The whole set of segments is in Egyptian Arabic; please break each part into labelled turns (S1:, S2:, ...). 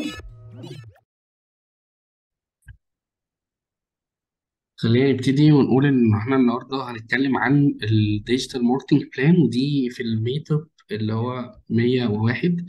S1: خلينا نبتدي ونقول ان احنا النهارده هنتكلم عن الديجيتال ماركتنج بلان ودي في الميت اب اللي هو 101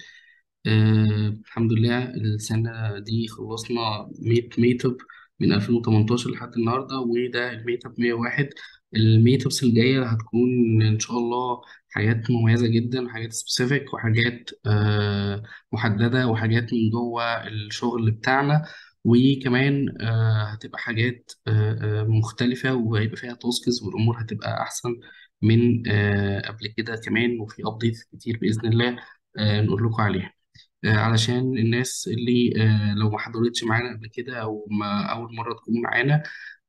S1: آه الحمد لله السنه دي خلصنا 100 ميت اب من 2018 لحد النهارده وده الميت اب 101 الميت ابس الجايه هتكون ان شاء الله حاجات مميزه جدا حاجات سبيسيفيك وحاجات آه محدده وحاجات من جوه الشغل بتاعنا وكمان آه، هتبقى حاجات آه، آه، مختلفة وهيبقى فيها تاسكس والأمور هتبقى أحسن من آه، قبل كده كمان وفي أبديت كتير بإذن الله آه، نقول لكم عليها آه، علشان الناس اللي آه، لو ما حضرتش معانا قبل كده أو ما أول مرة تكون معانا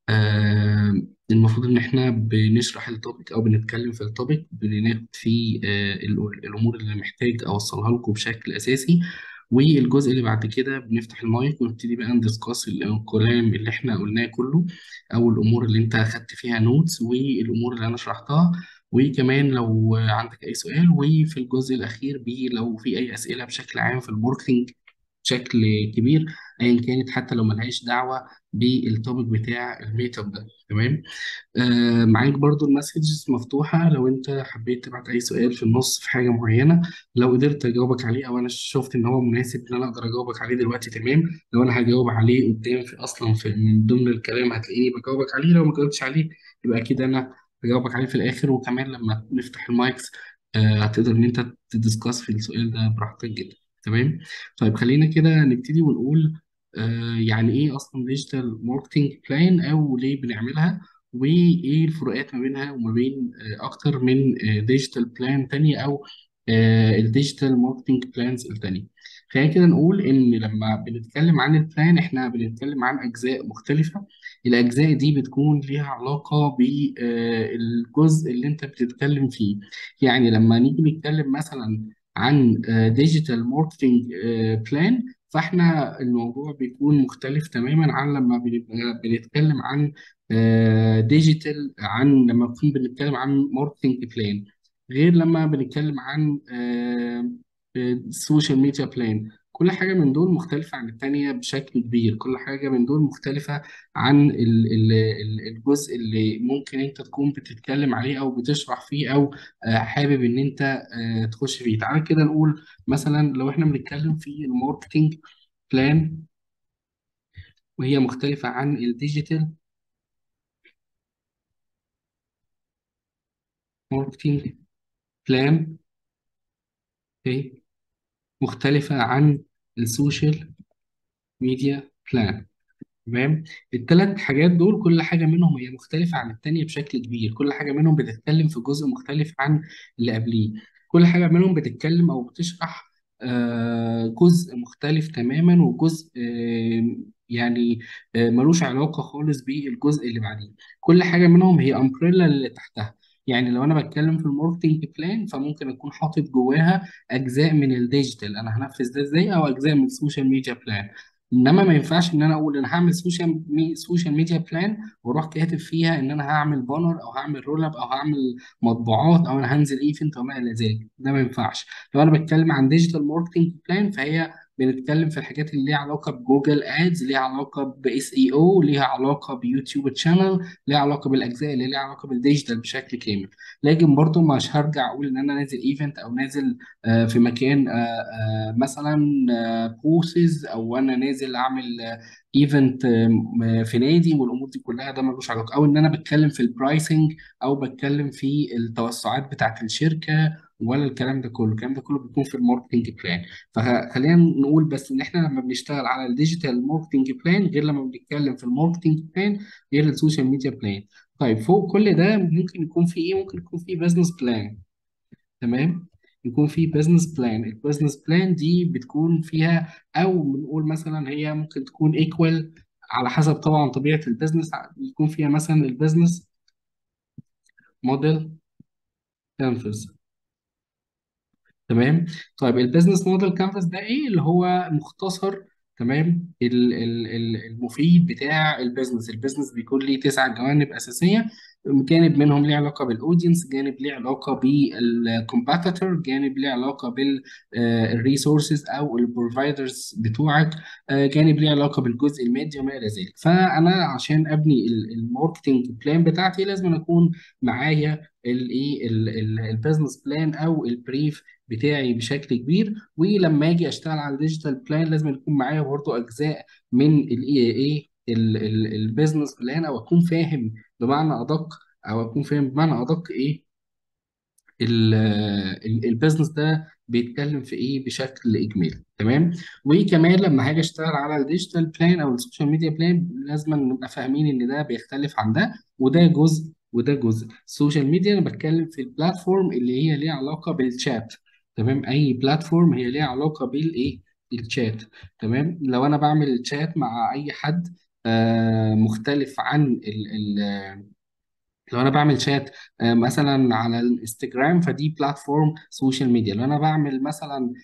S1: آه، المفروض إن إحنا بنشرح التوبيك أو بنتكلم في التوبيك بناخد فيه آه، ال- الأمور اللي محتاج أوصلها لكم بشكل أساسي والجزء اللي بعد كده بنفتح المايك ونبتدي بقى ندسكاس الكلام اللي إحنا قلناه كله أو الأمور اللي أنت أخدت فيها نوتس والأمور اللي أنا شرحتها وكمان لو عندك أي سؤال وفي الجزء الأخير بي لو في أي أسئلة بشكل عام في الماركتينج بشكل كبير ايا كانت حتى لو ملهاش دعوه بالتوبيك بتاع الميت اب ده تمام آه معاك برضو المسجز مفتوحه لو انت حبيت تبعت اي سؤال في النص في حاجه معينه لو قدرت اجاوبك عليه او انا شفت ان هو مناسب ان انا اقدر اجاوبك عليه دلوقتي تمام لو انا هجاوب عليه قدام في اصلا في من ضمن الكلام هتلاقيني بجاوبك عليه لو ما جاوبتش عليه يبقى اكيد انا هجاوبك عليه في الاخر وكمان لما نفتح المايكس آه هتقدر ان انت تدسكاس في السؤال ده براحتك جدا تمام طيب خلينا كده نبتدي ونقول آه يعني ايه اصلا ديجيتال ماركتنج بلان او ليه بنعملها وايه الفروقات ما بينها وما بين آه اكتر من ديجيتال بلان تانية او الديجيتال ماركتنج بلانز التانية خلينا كده نقول ان لما بنتكلم عن البلان احنا بنتكلم عن اجزاء مختلفة الاجزاء دي بتكون ليها علاقة بالجزء اللي انت بتتكلم فيه يعني لما نيجي نتكلم مثلا عن ديجيتال ماركتنج بلان فاحنا الموضوع بيكون مختلف تماما عن لما بنبقى بنتكلم عن ديجيتال عن لما نكون بنتكلم عن ماركتنج بلان غير لما بنتكلم عن السوشيال ميديا بلان كل حاجة من دول مختلفة عن التانية بشكل كبير كل حاجة من دول مختلفة عن ال- ال- ال- الجزء اللي ممكن انت تكون بتتكلم عليه او بتشرح فيه او آه، حابب ان انت آه، تخش فيه تعال كده نقول مثلا لو احنا بنتكلم في الماركتينج بلان وهي مختلفة عن الديجيتال ماركتينج بلان اوكي مختلفة عن السوشيال ميديا بلان تمام الثلاث حاجات دول كل حاجة منهم هي مختلفة عن التانية بشكل كبير كل حاجة منهم بتتكلم في جزء مختلف عن اللي قبليه كل حاجة منهم بتتكلم أو بتشرح آه، جزء مختلف تماما وجزء آه، يعني آه، ملوش علاقة خالص بالجزء اللي بعديه كل حاجة منهم هي أمبريلا اللي تحتها يعني لو أنا بتكلم في الماركتنج بلان فممكن أكون حاطط جواها أجزاء من الديجيتال أنا هنفذ ده إزاي أو أجزاء من السوشيال ميديا بلان انما ما ينفعش ان انا اقول انا هعمل سوشيال مي سوشيال ميديا بلان واروح كاتب فيها ان انا هعمل بانر او هعمل رول اب او هعمل مطبوعات او انا هنزل ايفنت وما الى ذلك ده ما ينفعش لو انا بتكلم عن ديجيتال ماركتنج بلان فهي بنتكلم في الحاجات اللي ليها علاقه بجوجل ادز ليها علاقه باس اي او ليها علاقه بيوتيوب تشانل ليها علاقه بالاجزاء اللي ليها علاقه بالديجيتال بشكل كامل لكن برضو مش هرجع اقول ان انا نازل ايفنت او نازل آه، في مكان آه، آه، مثلا كورسز او انا نازل اعمل ايفنت في نادي والامور دي كلها ده ملوش علاقه او ان انا بتكلم في البرايسنج او بتكلم في التوسعات بتاعت الشركه ولا الكلام ده كله الكلام ده كله بيكون في الماركتنج بلان فخلينا نقول بس ان احنا لما بنشتغل على الديجيتال ماركتنج بلان غير لما بنتكلم في الماركتنج بلان غير السوشيال ميديا بلان طيب فوق كل ده ممكن يكون في ايه ممكن يكون في بزنس بلان تمام يكون في بزنس بلان البزنس بلان دي بتكون فيها او بنقول مثلا هي ممكن تكون ايكوال على حسب طبعا طبيعه البزنس يكون فيها مثلا البزنس موديل كانفاس تمام طيب البيزنس موديل كانفاس ده ايه اللي هو مختصر تمام ال- ال- ال- المفيد بتاع البيزنس البيزنس بيكون ليه تسع جوانب اساسيه جانب منهم ليه علاقه بالاودينس جانب ليه علاقه بالكومباتيتور جانب ليه علاقه بالريسورسز او البروفايدرز بتوعك آه، جانب ليه علاقه بالجزء المادي وما الى ذلك فانا عشان ابني الماركتنج بلان بتاعتي لازم اكون معايا الايه البيزنس بلان او البريف بتاعي بشكل كبير ولما اجي اشتغل على الديجيتال بلان لازم يكون معايا برضو اجزاء من الاي ايه البيزنس بلان او اكون فاهم بمعنى ادق او اكون فاهم بمعنى ادق ايه ال- ال- البيزنس ده بيتكلم في ايه بشكل اجمالي تمام وكمان لما هاجي اشتغل على الديجيتال بلان او السوشيال ميديا بلان لازم نبقى فاهمين ان ده بيختلف عن ده وده جزء وده جزء السوشيال ميديا انا بتكلم في البلاتفورم اللي هي ليها علاقه بالشات تمام اي بلاتفورم هي ليها علاقه بالايه الشات تمام لو انا بعمل شات مع اي حد آه مختلف عن ال ال لو انا بعمل شات آه، مثلا على الانستجرام فدي بلاتفورم سوشيال ميديا لو انا بعمل مثلا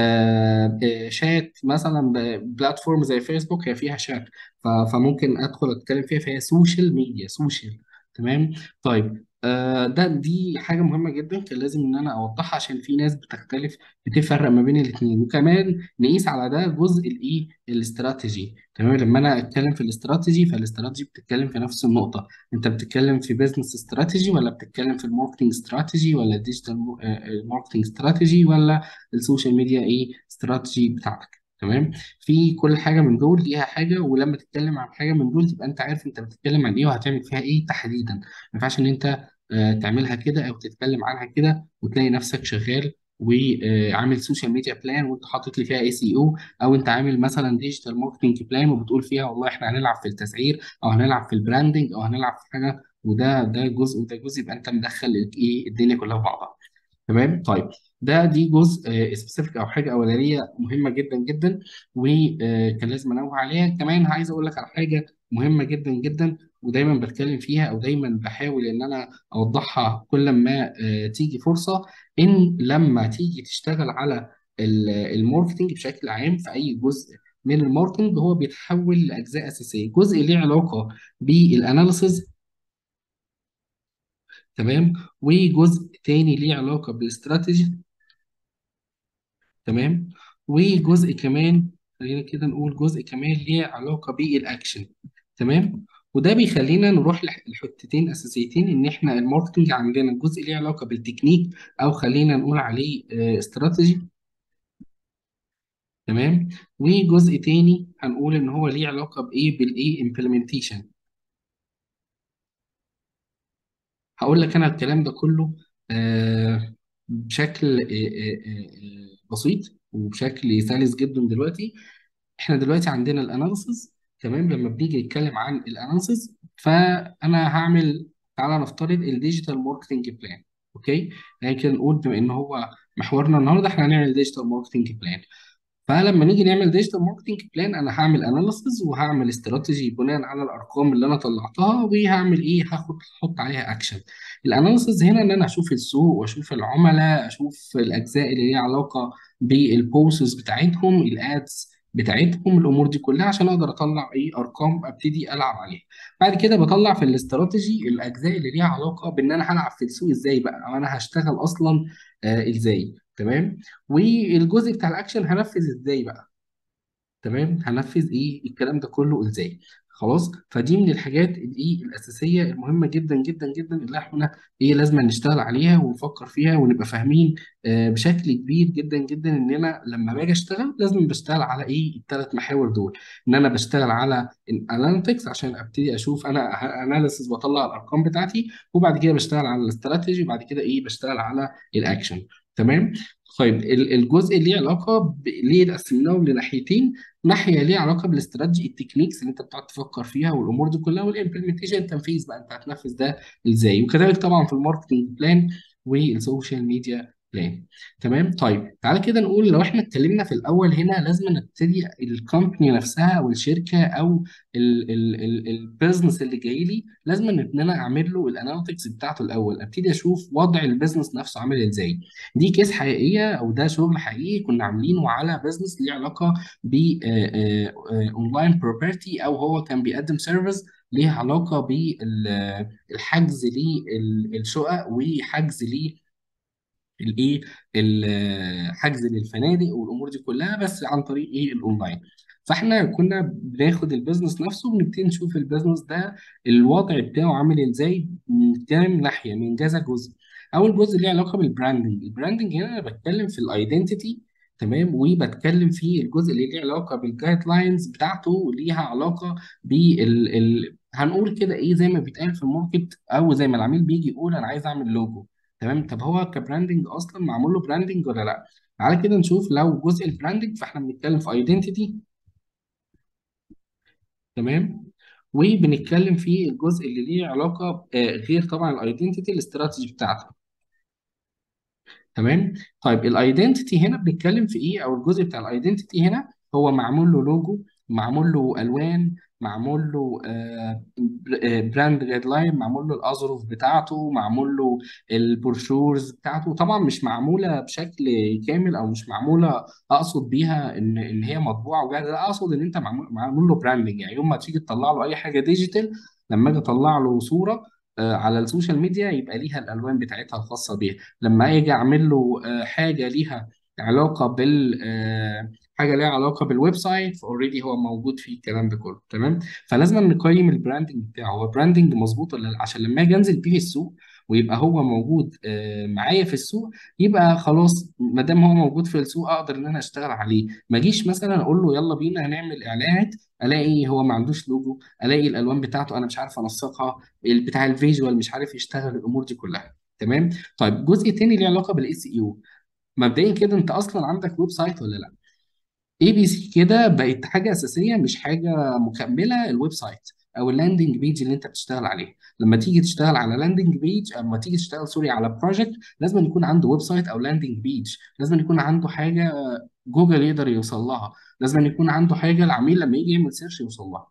S1: آه، آه، شات مثلا بلاتفورم زي فيسبوك هي فيها شات ف- فممكن ادخل اتكلم فيها فهي سوشيال ميديا سوشيال تمام طيب آه، ده دي حاجه مهمه جدا كان لازم ان انا اوضحها عشان في ناس بتختلف بتفرق ما بين الاثنين وكمان نقيس على ده جزء الايه الاستراتيجي تمام لما انا اتكلم في الاستراتيجي فالاستراتيجي بتتكلم في نفس النقطه انت بتتكلم في بيزنس استراتيجي ولا بتتكلم في الماركتنج استراتيجي ولا الديجيتال ماركتنج استراتيجي ولا السوشيال ميديا ايه استراتيجي بتاعتك تمام في كل حاجه من دول ليها حاجه ولما تتكلم عن حاجه من دول تبقى انت عارف انت بتتكلم عن ايه وهتعمل فيها ايه تحديدا ما ينفعش ان انت آه، تعملها كده او تتكلم عنها كده وتلاقي نفسك شغال وعامل سوشيال ميديا بلان وانت حاطط لي فيها اي سي او او انت عامل مثلا ديجيتال ماركتنج بلان وبتقول فيها والله احنا هنلعب في التسعير او هنلعب في البراندنج او هنلعب في حاجه وده ده جزء وده جزء يبقى انت مدخل ايه الدنيا كلها في بعضها تمام طيب ده دي جزء سبيسيفيك او حاجه اولانيه مهمه جدا جدا وكان لازم انوه عليها كمان عايز اقول لك على حاجه مهمه جدا جدا ودايما بتكلم فيها او دايما بحاول ان انا اوضحها كل ما آه، تيجي فرصه ان لما تيجي تشتغل على ال- الماركتنج بشكل عام في اي جزء من الماركتنج هو بيتحول لاجزاء اساسيه جزء ليه علاقه بالاناليسز تمام وجزء تاني ليه علاقه بالاستراتيجي تمام وجزء كمان خلينا كده نقول جزء كمان ليه علاقة بالأكشن تمام وده بيخلينا نروح لح- لحتتين أساسيتين إن إحنا الماركتنج عندنا جزء ليه علاقة بالتكنيك أو خلينا نقول عليه آه، استراتيجي تمام وجزء تاني هنقول إن هو ليه علاقة بإيه بالإيه implementation هقول لك انا الكلام ده كله آه، بشكل آه، آه، آه، بسيط وبشكل سلس جدا دلوقتي احنا دلوقتي عندنا الاناليسز تمام لما بنيجي نتكلم عن الاناليسز فانا هعمل تعالى نفترض الديجيتال ماركتنج بلان اوكي يعني كده نقول بما ان هو محورنا النهارده احنا هنعمل ديجيتال ماركتنج بلان فلما نيجي نعمل ديجيتال ماركتنج بلان انا هعمل اناليسز وهعمل استراتيجي بناء على الارقام اللي انا طلعتها وهعمل ايه هاخد احط عليها اكشن الاناليسز هنا ان انا اشوف السوق واشوف العملاء اشوف الاجزاء اللي ليها علاقه بالبوسز بتاعتهم الادز بتاعتهم الامور دي كلها عشان اقدر اطلع ايه ارقام ابتدي العب عليها بعد كده بطلع في الاستراتيجي الاجزاء اللي ليها علاقه بان انا هلعب في السوق ازاي بقى او انا هشتغل اصلا آه ازاي تمام والجزء بتاع الاكشن هنفذ ازاي بقى تمام هنفذ ايه الكلام ده كله ازاي خلاص فدي من الحاجات الايه الاساسيه المهمه جدا جدا جدا اللي احنا ايه لازم نشتغل عليها ونفكر فيها ونبقى فاهمين آه بشكل كبير جدا جدا ان انا لما باجي اشتغل لازم بشتغل على ايه الثلاث محاور دول ان انا بشتغل على الاناليتكس عشان ابتدي اشوف انا اناليسيس بطلع الارقام بتاعتي وبعد كده بشتغل على الاستراتيجي وبعد كده ايه بشتغل على الاكشن تمام طيب ال- الجزء اللي ليه علاقه ب... ليه قسمناهم لناحيتين ناحيه ليها علاقه بالاستراتيجي التكنيكس اللي انت بتقعد تفكر فيها والامور دي كلها والامبلمنتيشن التنفيذ بقى انت هتنفذ ده ازاي وكذلك طبعا في الماركتنج بلان والسوشيال ميديا بلان تمام طيب تعالى كده نقول لو احنا اتكلمنا في الاول هنا لازم نبتدي الكومباني نفسها او الشركه او البيزنس اللي جاي لي لازم ان انا اعمل له الاناليتكس بتاعته الاول ابتدي اشوف وضع البيزنس نفسه عامل ازاي دي كيس حقيقيه او ده شغل حقيقي كنا عاملينه على بيزنس ليه علاقه ب اونلاين بروبرتي او هو كان بيقدم سيرفيس ليها علاقه بالحجز للشقق وحجز ليه الايه الحجز للفنادق والامور دي كلها بس عن طريق ايه الاونلاين فاحنا كنا بناخد البيزنس نفسه وبنبتدي نشوف البيزنس ده الوضع بتاعه عامل ازاي من كام ناحيه من كذا جزء اول جزء ليه علاقه بالبراندنج البراندنج هنا انا بتكلم في الايدنتيتي تمام وبتكلم في الجزء اللي ليه علاقه بالجايد لاينز بتاعته ليها علاقه بال ال... هنقول كده ايه زي ما بيتقال في الماركت او زي ما العميل بيجي يقول انا عايز اعمل لوجو تمام طب هو كبراندنج اصلا معمول له براندنج ولا لا تعالى كده نشوف لو جزء البراندنج فاحنا بنتكلم في ايدنتيتي تمام وبنتكلم في الجزء اللي ليه علاقه آه، غير طبعا الايدنتيتي الاستراتيجي بتاعته تمام طيب الايدنتيتي هنا بنتكلم في ايه او الجزء بتاع الايدنتيتي هنا هو معمول له لوجو معمول له الوان معمول له براند جايد لاين معمول له الاظرف بتاعته معمول له البروشورز بتاعته طبعا مش معموله بشكل كامل او مش معموله اقصد بيها ان ان هي مطبوعه وجاهزه لا اقصد ان انت معمول معمول له براندنج يعني يوم ما تيجي تطلع له اي حاجه ديجيتال لما اجي اطلع له صوره آه، على السوشيال ميديا يبقى ليها الالوان بتاعتها الخاصه بيها لما اجي اعمل له آه، حاجه ليها علاقه بال آه، حاجه ليها علاقه بالويب سايت فاوريدي هو موجود فيه الكلام ده كله تمام فلازم نقيم البراندنج بتاعه هو براندنج مظبوط ولا لا عشان لما اجي انزل بيه السوق ويبقى هو موجود آه، معايا في السوق يبقى خلاص ما دام هو موجود في السوق اقدر ان انا اشتغل عليه ما اجيش مثلا اقول له يلا بينا هنعمل اعلانات الاقي هو ما عندوش لوجو الاقي الالوان بتاعته انا مش عارف انسقها بتاع الفيجوال مش عارف يشتغل الامور دي كلها تمام طيب جزء تاني ليه علاقه بالاس اي او مبدئيا كده انت اصلا عندك ويب سايت ولا لا اي بي سي كده بقت حاجه اساسيه مش حاجه مكمله الويب سايت او اللاندنج بيج اللي انت بتشتغل عليه لما تيجي تشتغل على لاندنج بيج اما تيجي تشتغل سوري على بروجكت لازم يكون عنده ويب سايت او لاندنج بيج لازم يكون عنده حاجه جوجل يقدر يوصل لها لازم يكون عنده حاجه العميل لما يجي يعمل سيرش يوصل لها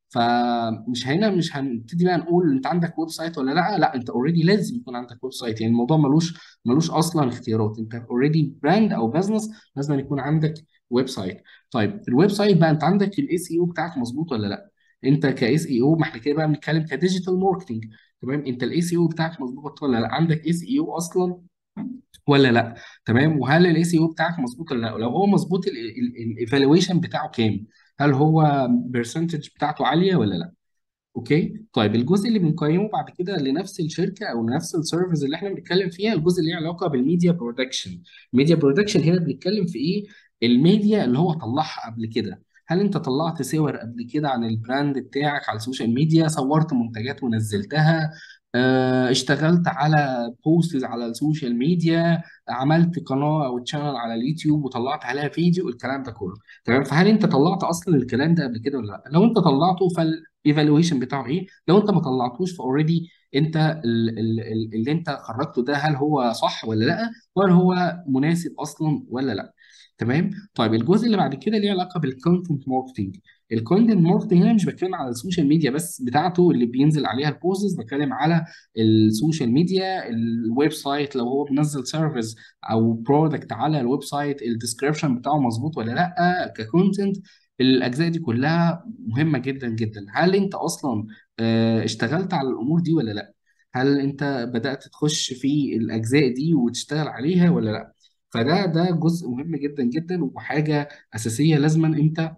S1: فمش هنا مش هنبتدي بقى نقول انت عندك ويب سايت ولا لا لا انت اوريدي لازم يكون عندك ويب سايت يعني الموضوع ملوش ملوش اصلا اختيارات انت اوريدي براند او بزنس لازم يكون عندك ويب سايت طيب الويب سايت بقى انت عندك الاس اي او بتاعك مظبوط ولا لا انت كاس اي او ما احنا كده بقى بنتكلم كديجيتال ماركتنج تمام انت الاس اي او بتاعك مظبوط ولا لا عندك اس اي او اصلا ولا لا تمام وهل الاي سي او بتاعك مظبوط ولا لا لو هو مظبوط الايفالويشن بتاعه كام هل هو برسنتج بتاعته عاليه ولا لا اوكي طيب الجزء اللي بنقيمه بعد كده لنفس الشركه او لنفس السيرفيس اللي احنا بنتكلم فيها الجزء اللي له علاقه بالميديا برودكشن الميديا برودكشن هنا بنتكلم في ايه الميديا اللي هو طلعها قبل كده هل انت طلعت صور قبل كده عن البراند بتاعك على السوشيال ميديا صورت منتجات ونزلتها اه، اشتغلت على بوستز على السوشيال ميديا عملت قناه او تشانل على اليوتيوب وطلعت عليها فيديو الكلام ده كله تمام فهل انت طلعت اصلا الكلام ده قبل كده ولا لا لو انت طلعته فالايفالويشن بتاعه ايه لو انت ما طلعتوش فاوريدي انت ال- ال- ال- اللي انت خرجته ده هل هو صح ولا لا ولا هو مناسب اصلا ولا لا تمام طيب الجزء اللي بعد كده ليه علاقه بالكونتنت ماركتنج الكونتنت ماركتنج هنا مش بتكلم على السوشيال ميديا بس بتاعته اللي بينزل عليها البوستس بتكلم على السوشيال ميديا الويب سايت لو هو بينزل سيرفيس او برودكت على الويب سايت الديسكربشن بتاعه مظبوط ولا لا ككونتنت الاجزاء دي كلها مهمه جدا جدا هل انت اصلا آه، اشتغلت على الامور دي ولا لا هل انت بدات تخش في الاجزاء دي وتشتغل عليها ولا لا فده ده جزء مهم جدا جدا وحاجه اساسيه لازما انت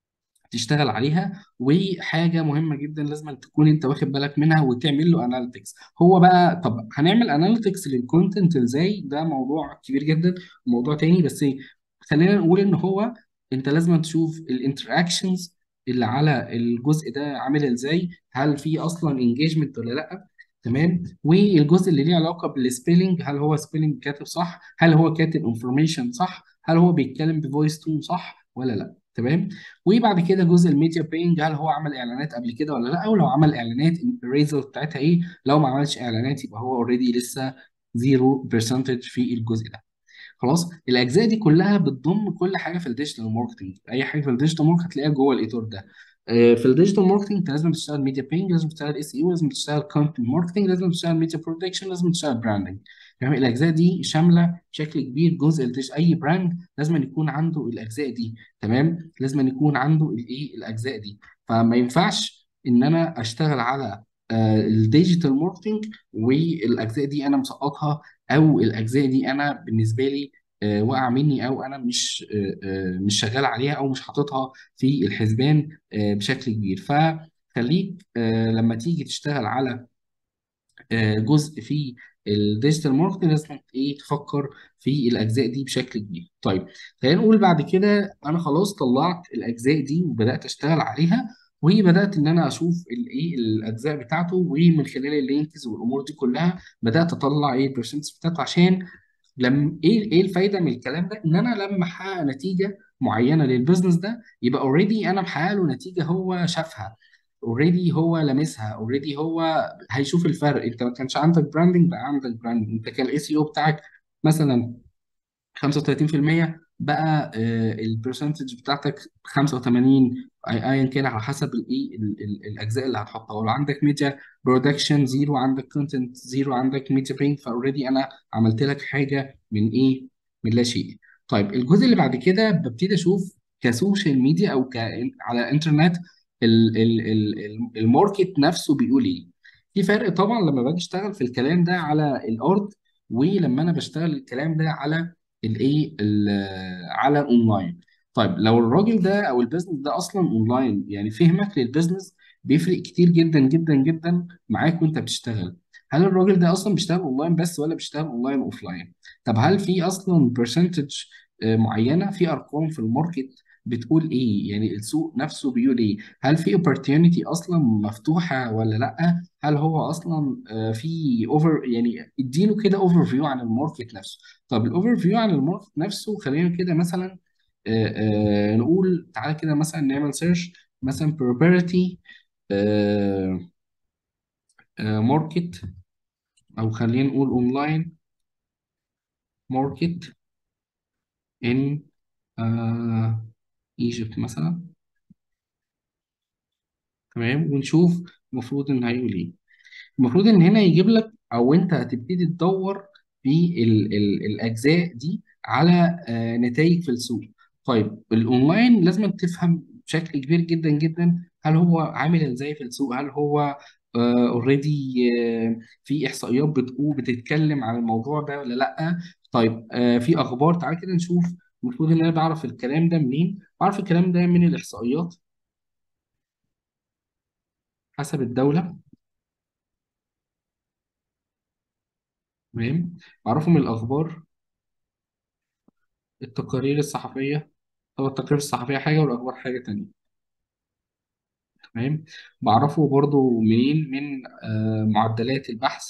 S1: تشتغل عليها وحاجه مهمه جدا لازم تكون انت واخد بالك منها وتعمل له اناليتكس هو بقى طب هنعمل اناليتكس للكونتنت ازاي ده موضوع كبير جدا موضوع تاني بس إيه، خلينا نقول ان هو انت لازم تشوف الانتراكشنز اللي على الجزء ده عامل ازاي هل في اصلا انجيجمنت ولا لا تمام والجزء اللي ليه علاقه بالسبيلنج هل هو سبيلنج كاتب صح هل هو كاتب انفورميشن صح هل هو بيتكلم بفويس تون صح ولا لا تمام وبعد كده جزء الميديا بينج هل هو عمل اعلانات قبل كده ولا لا او لو عمل اعلانات الريزلت بتاعتها ايه لو ما عملش اعلانات يبقى هو اوريدي لسه 0% في الجزء ده خلاص الاجزاء دي كلها بتضم كل حاجه في الديجيتال ماركتنج اي حاجه في الديجيتال ماركتنج هتلاقيها جوه الاطار ده آه، في الديجيتال ماركتنج انت لازم تشتغل ميديا بينج لازم تشتغل اس اي او لازم تشتغل كونتنت ماركتنج لازم تشتغل ميديا برودكشن لازم تشتغل براندنج تمام الاجزاء دي شامله بشكل كبير جزء الديج اي براند لازم أن يكون عنده الاجزاء دي تمام لازم أن يكون عنده الايه الاجزاء دي فما ينفعش ان انا اشتغل على الديجيتال ماركتنج والاجزاء دي انا مسقطها او الاجزاء دي انا بالنسبه لي آه، واقعه مني او انا مش آه، آه، مش شغال عليها او مش حاططها في الحسبان آه، بشكل كبير فخليك آه، لما تيجي تشتغل على آه، جزء في الديجيتال ماركتنج لازم ايه تفكر في الاجزاء دي بشكل كبير طيب خلينا نقول بعد كده انا خلاص طلعت الاجزاء دي وبدات اشتغل عليها وبدات ان انا اشوف الايه الاجزاء بتاعته ومن خلال اللينكز والامور دي كلها بدات اطلع ايه البرسنتج بتاعته عشان لما ايه ايه الفايده من الكلام ده ان انا لما احقق نتيجه معينه للبيزنس ده يبقى اوريدي انا محقق له نتيجه هو شافها اوريدي هو لامسها اوريدي هو هيشوف الفرق انت ما كانش عندك براندنج بقى عندك براندنج انت كان الاي سي او بتاعك مثلا 35% بقى البرسنتج بتاعتك 85 أي- ايا كان على حسب الايه ال- ال- الاجزاء اللي هتحطها ولو عندك ميديا برودكشن زيرو عندك كونتنت زيرو عندك ميديا بينج فاوريدي انا عملت لك حاجه من ايه من لا شيء طيب الجزء اللي بعد كده ببتدي اشوف كسوشيال ميديا او ك على الانترنت ال- ال- ال- ال- الماركت نفسه بيقول ايه في فرق طبعا لما باجي اشتغل في الكلام ده على الارض ولما انا بشتغل الكلام ده على الايه ال- على الاونلاين طيب لو الراجل ده او البيزنس ده اصلا اونلاين يعني فهمك للبيزنس بيفرق كتير جدا جدا جدا معاك وانت بتشتغل هل الراجل ده اصلا بيشتغل اونلاين بس ولا بيشتغل اونلاين اوفلاين طب هل في اصلا برسنتج معينه في ارقام في الماركت بتقول ايه يعني السوق نفسه بيقول ايه هل في opportunity اصلا مفتوحه ولا لا هل هو اصلا آه، في اوفر يعني اديله كده اوفر فيو عن الماركت نفسه طب الاوفر فيو عن الماركت نفسه خلينا كده مثلا آه، آه، نقول تعالى كده مثلا نعمل سيرش مثلا property ماركت او خلينا نقول اونلاين ماركت ان ايجيبت مثلا تمام ونشوف المفروض ان هيقول ايه المفروض ان هنا يجيب لك او انت هتبتدي تدور في ال ال الاجزاء دي على آه نتائج في السوق طيب الاونلاين لازم تفهم بشكل كبير جدا جدا هل هو عامل ازاي في السوق هل هو اوريدي في احصائيات بتقول بتتكلم عن الموضوع ده ولا لا طيب آه في اخبار تعال كده نشوف المفروض ان انا بعرف الكلام ده منين بعرف الكلام ده من الاحصائيات حسب الدولة تمام بعرفه من الاخبار التقارير الصحفية هو التقرير الصحفية حاجة والأخبار حاجة تانية تمام بعرفه برضو منين من آه، معدلات البحث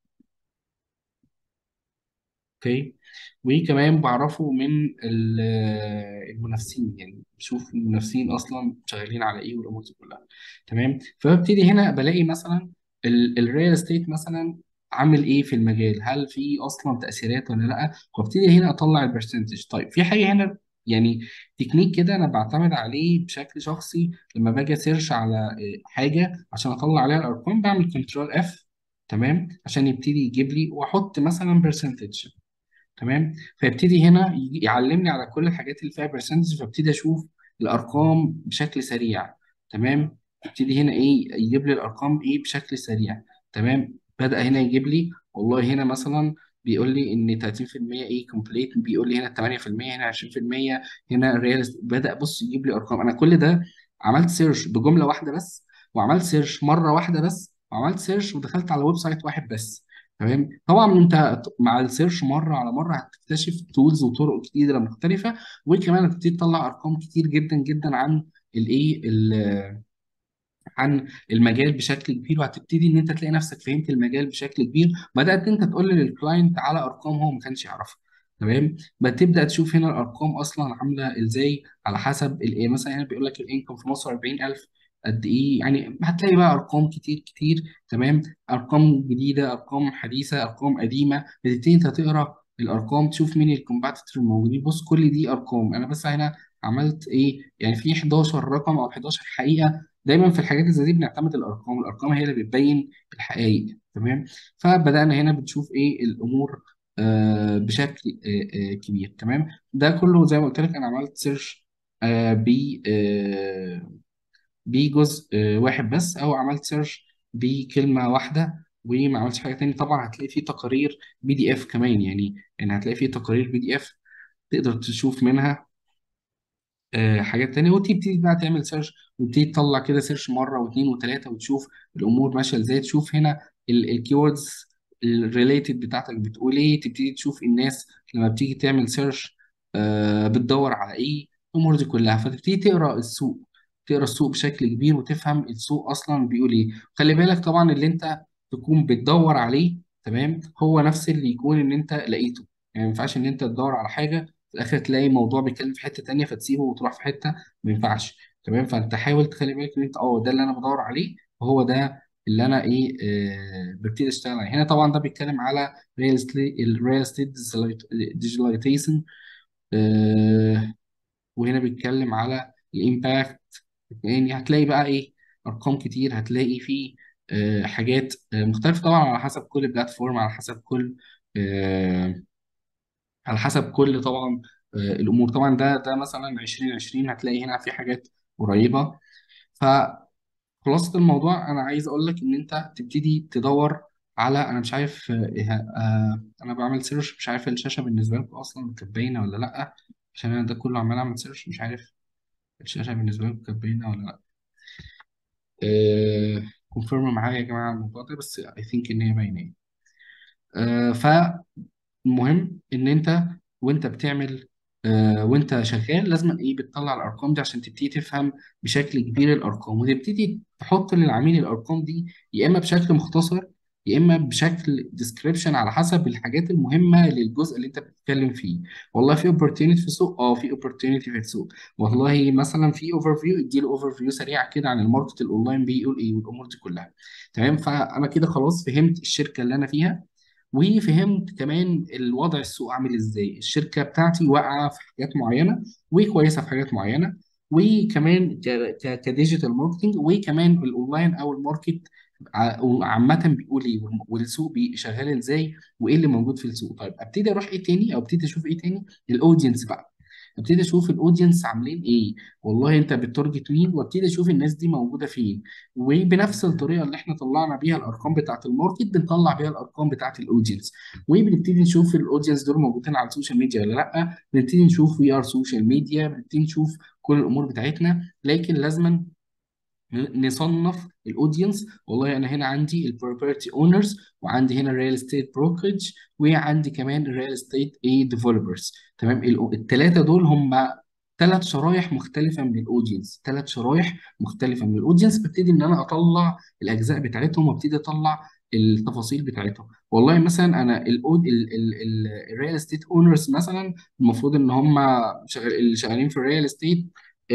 S1: اوكي وكمان بعرفه من ال- آه، المنافسين يعني بشوف المنافسين اصلا شغالين على ايه والامور دي كلها تمام فببتدي هنا بلاقي مثلا الريال استيت مثلا عامل ايه في المجال هل في اصلا تاثيرات ولا لا وابتدي هنا اطلع البرسنتج طيب في حاجه هنا يعني تكنيك كده انا بعتمد عليه بشكل شخصي لما باجي سيرش على آه، حاجه عشان اطلع عليها الارقام بعمل كنترول اف تمام عشان يبتدي يجيب لي واحط مثلا برسنتج تمام فيبتدي هنا يجي- يعلمني على كل الحاجات اللي فيها برسنتج فابتدي اشوف الارقام بشكل سريع تمام يبتدي هنا ايه يجيب لي الارقام ايه بشكل سريع تمام بدأ هنا يجيب لي والله هنا مثلا بيقول لي ان 30% ايه كومبليت بيقول لي هنا 8% هنا 20% هنا ريال بدأ بص يجيب لي ارقام انا كل ده عملت سيرش بجملة واحدة بس وعملت سيرش مرة واحدة بس وعملت سيرش ودخلت على ويب سايت واحد بس تمام طبعا انت مع السيرش مره على مره هتكتشف تولز وطرق جديده مختلفه وكمان هتبتدي تطلع ارقام كتير جدا جدا عن الايه ال- عن المجال بشكل كبير وهتبتدي ان انت تلاقي نفسك فهمت المجال بشكل كبير بدات انت تقول للكلاينت على ارقام هو ما كانش يعرفها تمام بتبدا تشوف هنا الارقام اصلا عامله ازاي على حسب الايه مثلا هنا بيقول لك الانكم في مصر 40000 قد ايه يعني هتلاقي بقى ارقام كتير كتير تمام ارقام جديده ارقام حديثه ارقام قديمه بتبتدي انت تقرا الارقام تشوف مين الكومباتيتور الموجودين بص كل دي ارقام انا بس هنا عملت ايه يعني في 11 رقم او 11 حقيقه دايما في الحاجات اللي زي دي بنعتمد الارقام الارقام هي اللي بتبين الحقائق تمام فبدانا هنا بنشوف ايه الامور آه بشكل آه آه كبير تمام ده كله زي ما قلت لك انا عملت سيرش آه ب آه بجزء آه، واحد بس او عملت سيرش بكلمه واحده وما عملتش حاجه تاني طبعا هتلاقي فيه تقارير بي دي اف كمان يعني يعني هتلاقي فيه تقارير بي دي اف تقدر تشوف منها آه، حاجات تانية وتبتدي بقى تعمل سيرش وتبتدي تطلع كده سيرش مرة واثنين وثلاثة وتشوف الأمور ماشية ازاي تشوف هنا الكيوردز الريليتد بتاعتك بتقول ايه تبتدي تشوف الناس لما بتيجي تعمل سيرش بتدور على ايه الأمور دي كلها فتبتدي تقرا السوق تقرا السوق بشكل كبير وتفهم السوق أصلا بيقول ايه خلي بالك طبعا اللي انت تكون بتدور عليه تمام هو نفس اللي يكون ان انت لقيته يعني ما ينفعش ان انت تدور على حاجة في الاخر تلاقي موضوع بيتكلم في حته تانيه فتسيبه وتروح في حته ما ينفعش تمام فانت حاول تخلي بالك ان انت اه ده اللي انا بدور عليه وهو ده اللي انا ايه آه ببتدي اشتغل عليه هنا طبعا ده بيتكلم على ريال استيت الريال استيت ديجيتاليزيشن آه وهنا بيتكلم على الامباكت يعني هتلاقي بقى ايه ارقام كتير هتلاقي فيه آه حاجات آه مختلفه طبعا على حسب كل بلاتفورم على حسب كل آه على حسب كل طبعا آه، الامور طبعا ده ده مثلا 2020 هتلاقي هنا في حاجات قريبه فخلاصة الموضوع انا عايز اقول لك ان انت تبتدي تدور على انا مش عارف آه، إيه آه، انا بعمل سيرش مش عارف الشاشه بالنسبه لكم اصلا كانت باينه ولا لا عشان انا ده كله عمال اعمل سيرش مش عارف الشاشه بالنسبه لكم كانت باينه ولا لا كونفيرم معايا يا جماعه الموضوع ده بس اي ثينك ان هي باينه آه، ف المهم ان انت وانت بتعمل آه وانت شغال لازم ايه بتطلع الارقام دي عشان تبتدي تفهم بشكل كبير الارقام وتبتدي تحط للعميل الارقام دي يا اما بشكل مختصر يا اما بشكل ديسكريبشن على حسب الحاجات المهمه للجزء اللي انت بتتكلم فيه والله في اوبورتيونيتي في السوق اه في اوبورتيونيتي في السوق والله مثلا في اوفر فيو اديله اوفر فيو سريع كده عن الماركت الاونلاين بيقول ايه والامور دي كلها تمام فانا كده خلاص فهمت الشركه اللي انا فيها وفهمت كمان الوضع السوق عامل ازاي الشركه بتاعتي واقعه في حاجات معينه وكويسه في حاجات معينه وكمان ك- ك- كديجيتال ماركتنج وكمان الاونلاين او الماركت ع- عامه بيقول ايه والم- والسوق بي- شغال ازاي وايه اللي موجود في السوق طيب ابتدي اروح ايه تاني او ابتدي اشوف ايه تاني الاودينس بقى ابتدي اشوف الاودينس عاملين ايه والله انت بتارجت مين وابتدي اشوف الناس دي موجوده فين وبنفس الطريقه اللي احنا طلعنا بيها الارقام بتاعه الماركت بنطلع بيها الارقام بتاعه الاودينس وبنبتدي نشوف الاودينس دول موجودين على السوشيال ميديا ولا لا بنبتدي نشوف وي ار سوشيال ميديا بنبتدي نشوف كل الامور بتاعتنا لكن لازما نصنف الاودينس والله انا هنا عندي البروبرتي اونرز وعندي هنا الريال استيت بروكرج وعندي كمان الريال استيت اي ديفلوبرز تمام الثلاثه دول هم ثلاث شرايح مختلفه من الاودينس ثلاث شرايح مختلفه من الاودينس ببتدي ان انا اطلع الاجزاء بتاعتهم وابتدي اطلع التفاصيل بتاعتهم والله مثلا انا الريال استيت اونرز مثلا المفروض ان هم شغال اللي شغالين في الريال استيت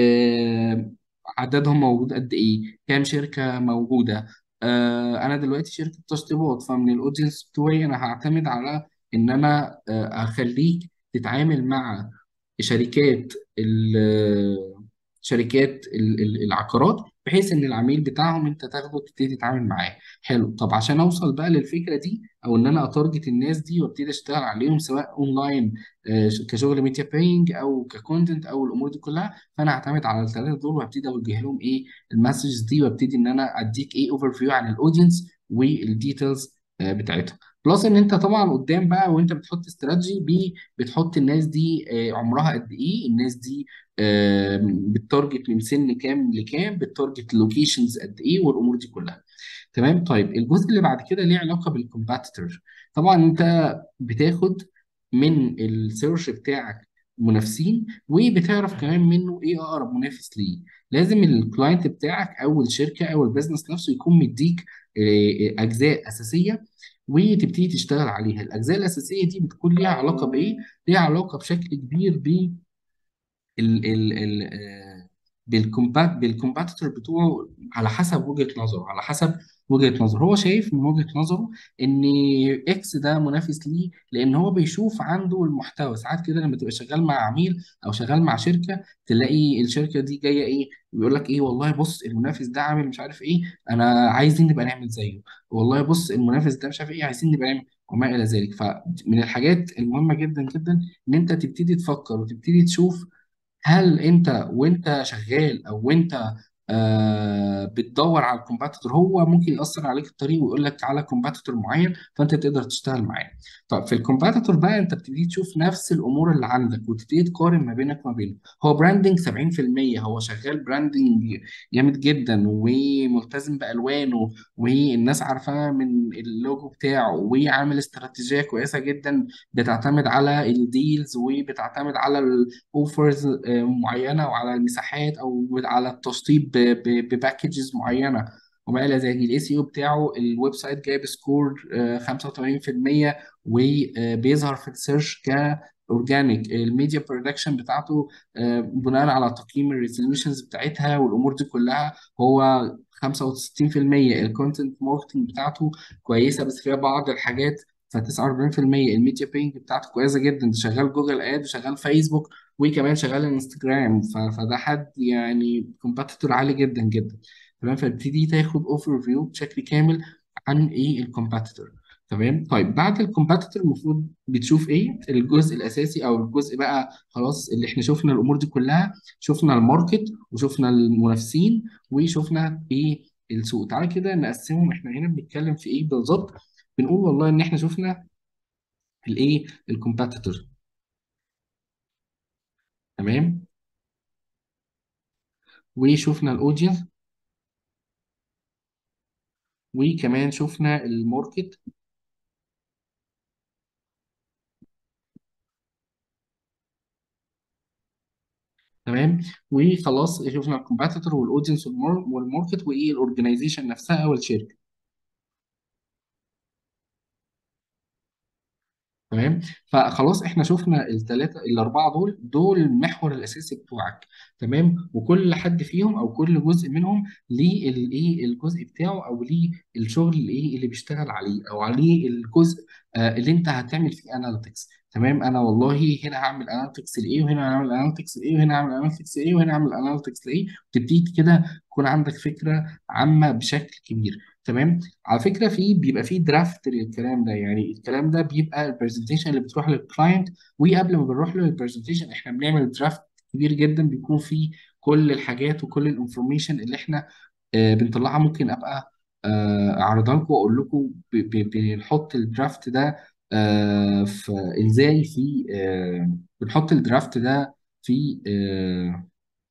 S1: عددهم موجود قد ايه كام شركه موجوده آه انا دلوقتي شركه تشطيبات فمن الاودينس بتوعي انا هعتمد على ان انا آه اخليك تتعامل مع شركات ال- شركات ال- ال- العقارات بحيث ان العميل بتاعهم انت تاخده تبتدي تتعامل معاه حلو طب عشان اوصل بقى للفكره دي او ان انا اتارجت الناس دي وابتدي اشتغل عليهم سواء اونلاين آه، كشغل ميديا باينج او ككونتنت او الامور دي كلها فانا هعتمد على الثلاثه دول وابتدي اوجه لهم ايه المسجز دي وابتدي ان انا اديك ايه اوفر فيو عن الاودينس والديتيلز بتاعتهم بلس ان انت طبعا قدام بقى وانت بتحط استراتيجي بي بتحط الناس دي آه، عمرها قد ايه الناس دي آه، بتارجت من سن كام لكام بتارجت لوكيشنز قد ايه والامور دي كلها تمام طيب الجزء اللي بعد كده ليه علاقه بالكومباتيتور طبعا انت بتاخد من السيرش بتاعك منافسين وبتعرف كمان منه ايه اقرب منافس ليه لازم الكلاينت بتاعك او الشركه او البيزنس نفسه يكون مديك آه، اجزاء اساسيه وتبتدي تشتغل عليها الاجزاء الاساسيه دي بتكون ليها علاقه بايه ليها علاقه بشكل كبير ب ال ال ال آه، بالكومبات بالكومباتيتور بتوعه على حسب وجهة نظره على حسب وجهة نظر هو شايف من وجهة نظره ان اكس ده منافس ليه لان هو بيشوف عنده المحتوى ساعات كده لما تبقى شغال مع عميل او شغال مع شركة تلاقي الشركة دي جاية ايه بيقول لك ايه والله بص المنافس ده عامل مش عارف ايه انا عايزين نبقى نعمل زيه والله بص المنافس ده مش عارف ايه عايزين نبقى نعمل وما الى ذلك فمن الحاجات المهمة جدا جدا ان انت تبتدي تفكر وتبتدي تشوف هل انت وانت شغال او وانت آه بتدور على الكومباتيتور هو ممكن يأثر عليك الطريق ويقول لك على كومباتيتور معين فانت تقدر تشتغل معاه. طب في الكومباتيتور بقى انت بتبتدي تشوف نفس الامور اللي عندك وتبتدي تقارن ما بينك وما بينه. هو براندنج 70% هو شغال براندنج جامد جدا وملتزم بالوانه والناس عارفاه من اللوجو بتاعه وعامل استراتيجيه كويسه جدا بتعتمد على الديلز وبتعتمد على اوفرز معينه وعلى المساحات او على التشطيب بباكجز معينه وما الى ذلك الاي سي او بتاعه الويب سايت جايب سكور آه، 85% وبيظهر في السيرش كاورجانيك الميديا برودكشن بتاعته آه، بناء على تقييم الريزولوشنز بتاعتها والامور دي كلها هو 65% الكونتنت ماركتنج بتاعته كويسه بس فيها بعض الحاجات ف 49% الميديا بينج بتاعته كويسه جدا ده شغال جوجل اد وشغال فيسبوك وكمان شغال انستجرام ف- فده حد يعني كومباتيتور عالي جدا جدا تمام فبتدي تاخد اوفر فيو بشكل كامل عن ايه الكومباتيتور تمام طيب بعد الكومباتيتور المفروض بتشوف ايه الجزء الاساسي او الجزء بقى خلاص اللي احنا شفنا الامور دي كلها شفنا الماركت وشفنا المنافسين وشفنا ايه السوق تعالى كده نقسمهم احنا هنا بنتكلم في ايه بالظبط بنقول والله ان احنا شفنا الايه الكومباتيتور تمام وشفنا الاودينس وكمان شفنا الماركت تمام وخلاص شفنا الكومباتيتور والاودينس والماركت وايه الاورجنايزيشن نفسها او الشركه تمام فخلاص احنا شفنا الثلاثه الاربعه دول دول المحور الاساسي بتوعك تمام وكل حد فيهم او كل جزء منهم ليه الايه الجزء بتاعه او ليه الشغل الايه اللي بيشتغل عليه او عليه الجزء آه اللي انت هتعمل فيه اناليتكس تمام انا والله هنا هعمل اناليتكس لايه وهنا هعمل اناليتكس لايه وهنا هعمل اناليتكس لايه وهنا هعمل اناليتكس لايه وتبتدي كده يكون عندك فكره عامه بشكل كبير تمام على فكره في بيبقى في درافت للكلام ده يعني الكلام ده بيبقى البرزنتيشن اللي بتروح للكلاينت وقبل ما بنروح له البرزنتيشن احنا بنعمل درافت كبير جدا بيكون فيه كل الحاجات وكل الانفورميشن اللي احنا آه، بنطلعها ممكن ابقى آه، اعرضها لكم واقول لكم ب- ب- بنحط الدرافت ده آه، في ازاي في آه، بنحط الدرافت ده في آه،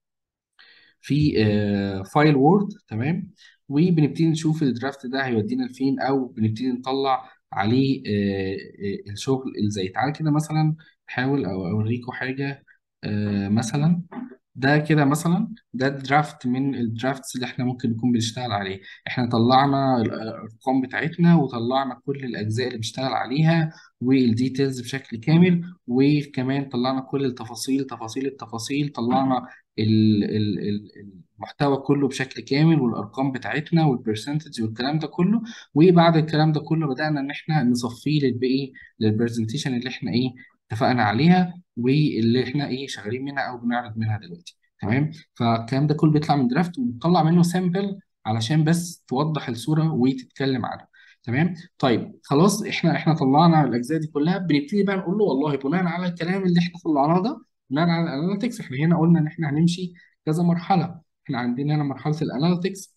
S1: في آه، فايل وورد تمام وبنبتدي نشوف الدرافت ده هيودينا لفين او بنبتدي نطلع عليه آه، آه، الشغل ازاي تعال كده مثلا احاول او اوريكم حاجه آه، مثلا ده كده مثلا ده درافت من الدرافتس اللي احنا ممكن نكون بنشتغل عليه احنا طلعنا الارقام بتاعتنا وطلعنا كل الاجزاء اللي بنشتغل عليها والديتيلز بشكل كامل وكمان طلعنا كل التفاصيل تفاصيل التفاصيل طلعنا ال- ال- ال- المحتوى كله بشكل كامل والارقام بتاعتنا والبرسنتج والكلام ده كله وبعد الكلام ده كله بدأنا ان احنا نصفيه للباقي للبرزنتيشن اللي احنا ايه اتفقنا عليها واللي احنا ايه شغالين منها او بنعرض منها دلوقتي تمام فالكلام ده كله بيطلع من درافت وبنطلع منه سامبل علشان بس توضح الصورة وتتكلم عنها تمام طيب خلاص احنا احنا طلعنا الاجزاء دي كلها بنبتدي بقى نقول له والله بناء على الكلام اللي احنا طلعناه ده بناء على الاناليتكس احنا هنا قلنا ان احنا هنمشي كذا مرحله احنا عندنا هنا مرحله الاناليتكس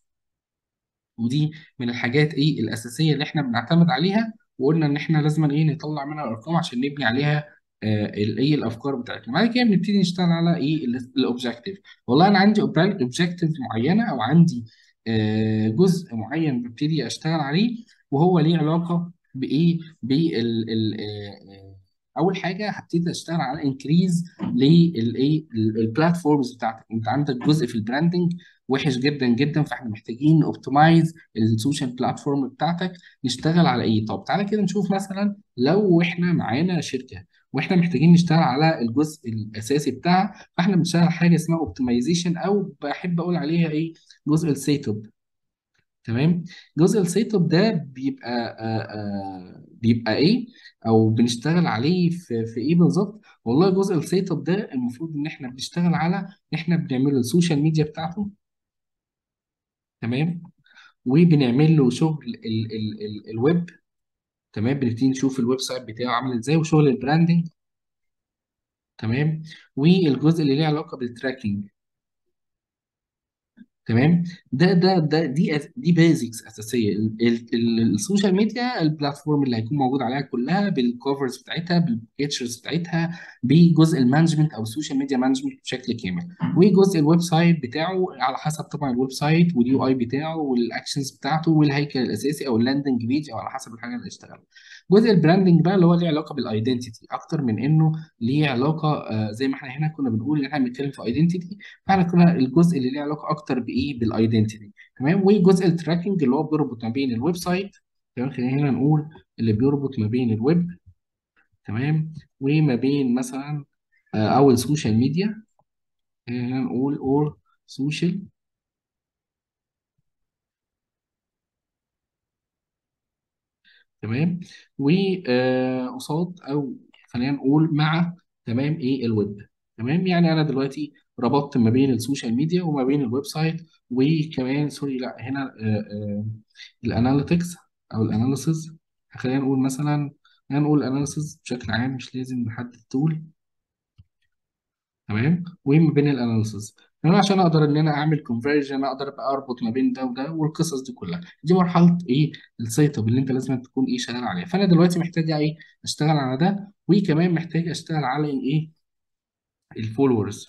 S1: ودي من الحاجات ايه الاساسيه اللي احنا بنعتمد عليها وقلنا ان احنا لازم ايه نطلع منها الارقام عشان نبني عليها آه ال- ايه الافكار بتاعتنا بعد كده بنبتدي نشتغل على ايه الاوبجكتيف والله انا عندي اوبجكتيف معينه او عندي آه جزء معين ببتدي اشتغل عليه وهو ليه علاقه بايه بال ال- آه، آه، اول حاجه هبتدي اشتغل على انكريز للايه البلاتفورمز بتاعتك انت عندك جزء في البراندنج وحش جدا جدا فاحنا محتاجين اوبتمايز السوشيال بلاتفورم بتاعتك نشتغل على ايه طب تعالى كده نشوف مثلا لو احنا معانا شركه واحنا محتاجين نشتغل على الجزء الاساسي بتاعها فاحنا بنشتغل على حاجه اسمها اوبتمايزيشن او بحب اقول عليها ايه جزء السيت اب تمام جزء السيت اب ده بيبقى آه آه بيبقى ايه او بنشتغل عليه في, في ايه بالظبط والله جزء السيت اب ده المفروض ان احنا بنشتغل على ان احنا بنعمل السوشيال ميديا بتاعته تمام وبنعمل له شغل ال ال ال الويب تمام بنبتدي نشوف الويب سايت بتاعه عامل ازاي وشغل البراندنج تمام والجزء اللي ليه علاقه بالتراكنج تمام ده ده ده دي أس- دي بيزكس اساسيه ال- ال- ال- السوشيال ميديا البلاتفورم اللي هيكون موجود عليها كلها بالكفرز بتاعتها بالبيكتشرز بتاعتها بجزء المانجمنت او السوشيال ميديا مانجمنت بشكل كامل وجزء الويب سايت بتاعه على حسب طبعا الويب سايت واليو اي بتاعه والاكشنز بتاعته والهيكل الاساسي او اللاندنج بيج او على حسب الحاجه اللي اشتغلها جزء البراندنج بقى اللي هو ليه علاقه بالايدنتيتي اكتر من انه ليه علاقه آه، زي ما احنا هنا كنا بنقول ان احنا بنتكلم في ايدنتيتي فاحنا كنا الجزء اللي ليه علاقه اكتر بايه بالايدنتيتي تمام وجزء التراكنج اللي هو بيربط ما بين الويب سايت تمام خلينا هنا نقول اللي بيربط ما بين الويب تمام وما بين مثلا آه، او السوشيال ميديا هنا نقول اور سوشيال تمام وقصاد او خلينا نقول مع تمام ايه الويب تمام يعني انا دلوقتي ربطت ما بين السوشيال ميديا وما بين الويب سايت وكمان سوري لا هنا الاناليتكس او الاناليسز خلينا نقول مثلا خلينا نقول اناليسز بشكل عام مش لازم نحدد تول تمام وما بين الاناليسز تمام عشان اقدر ان انا اعمل كونفرجن اقدر ابقى اربط ما بين ده وده والقصص دي كلها دي مرحله ايه السيت اب اللي انت لازم تكون ايه شغال عليها فانا دلوقتي محتاج ايه اشتغل على ده وكمان محتاج اشتغل على ايه الفولورز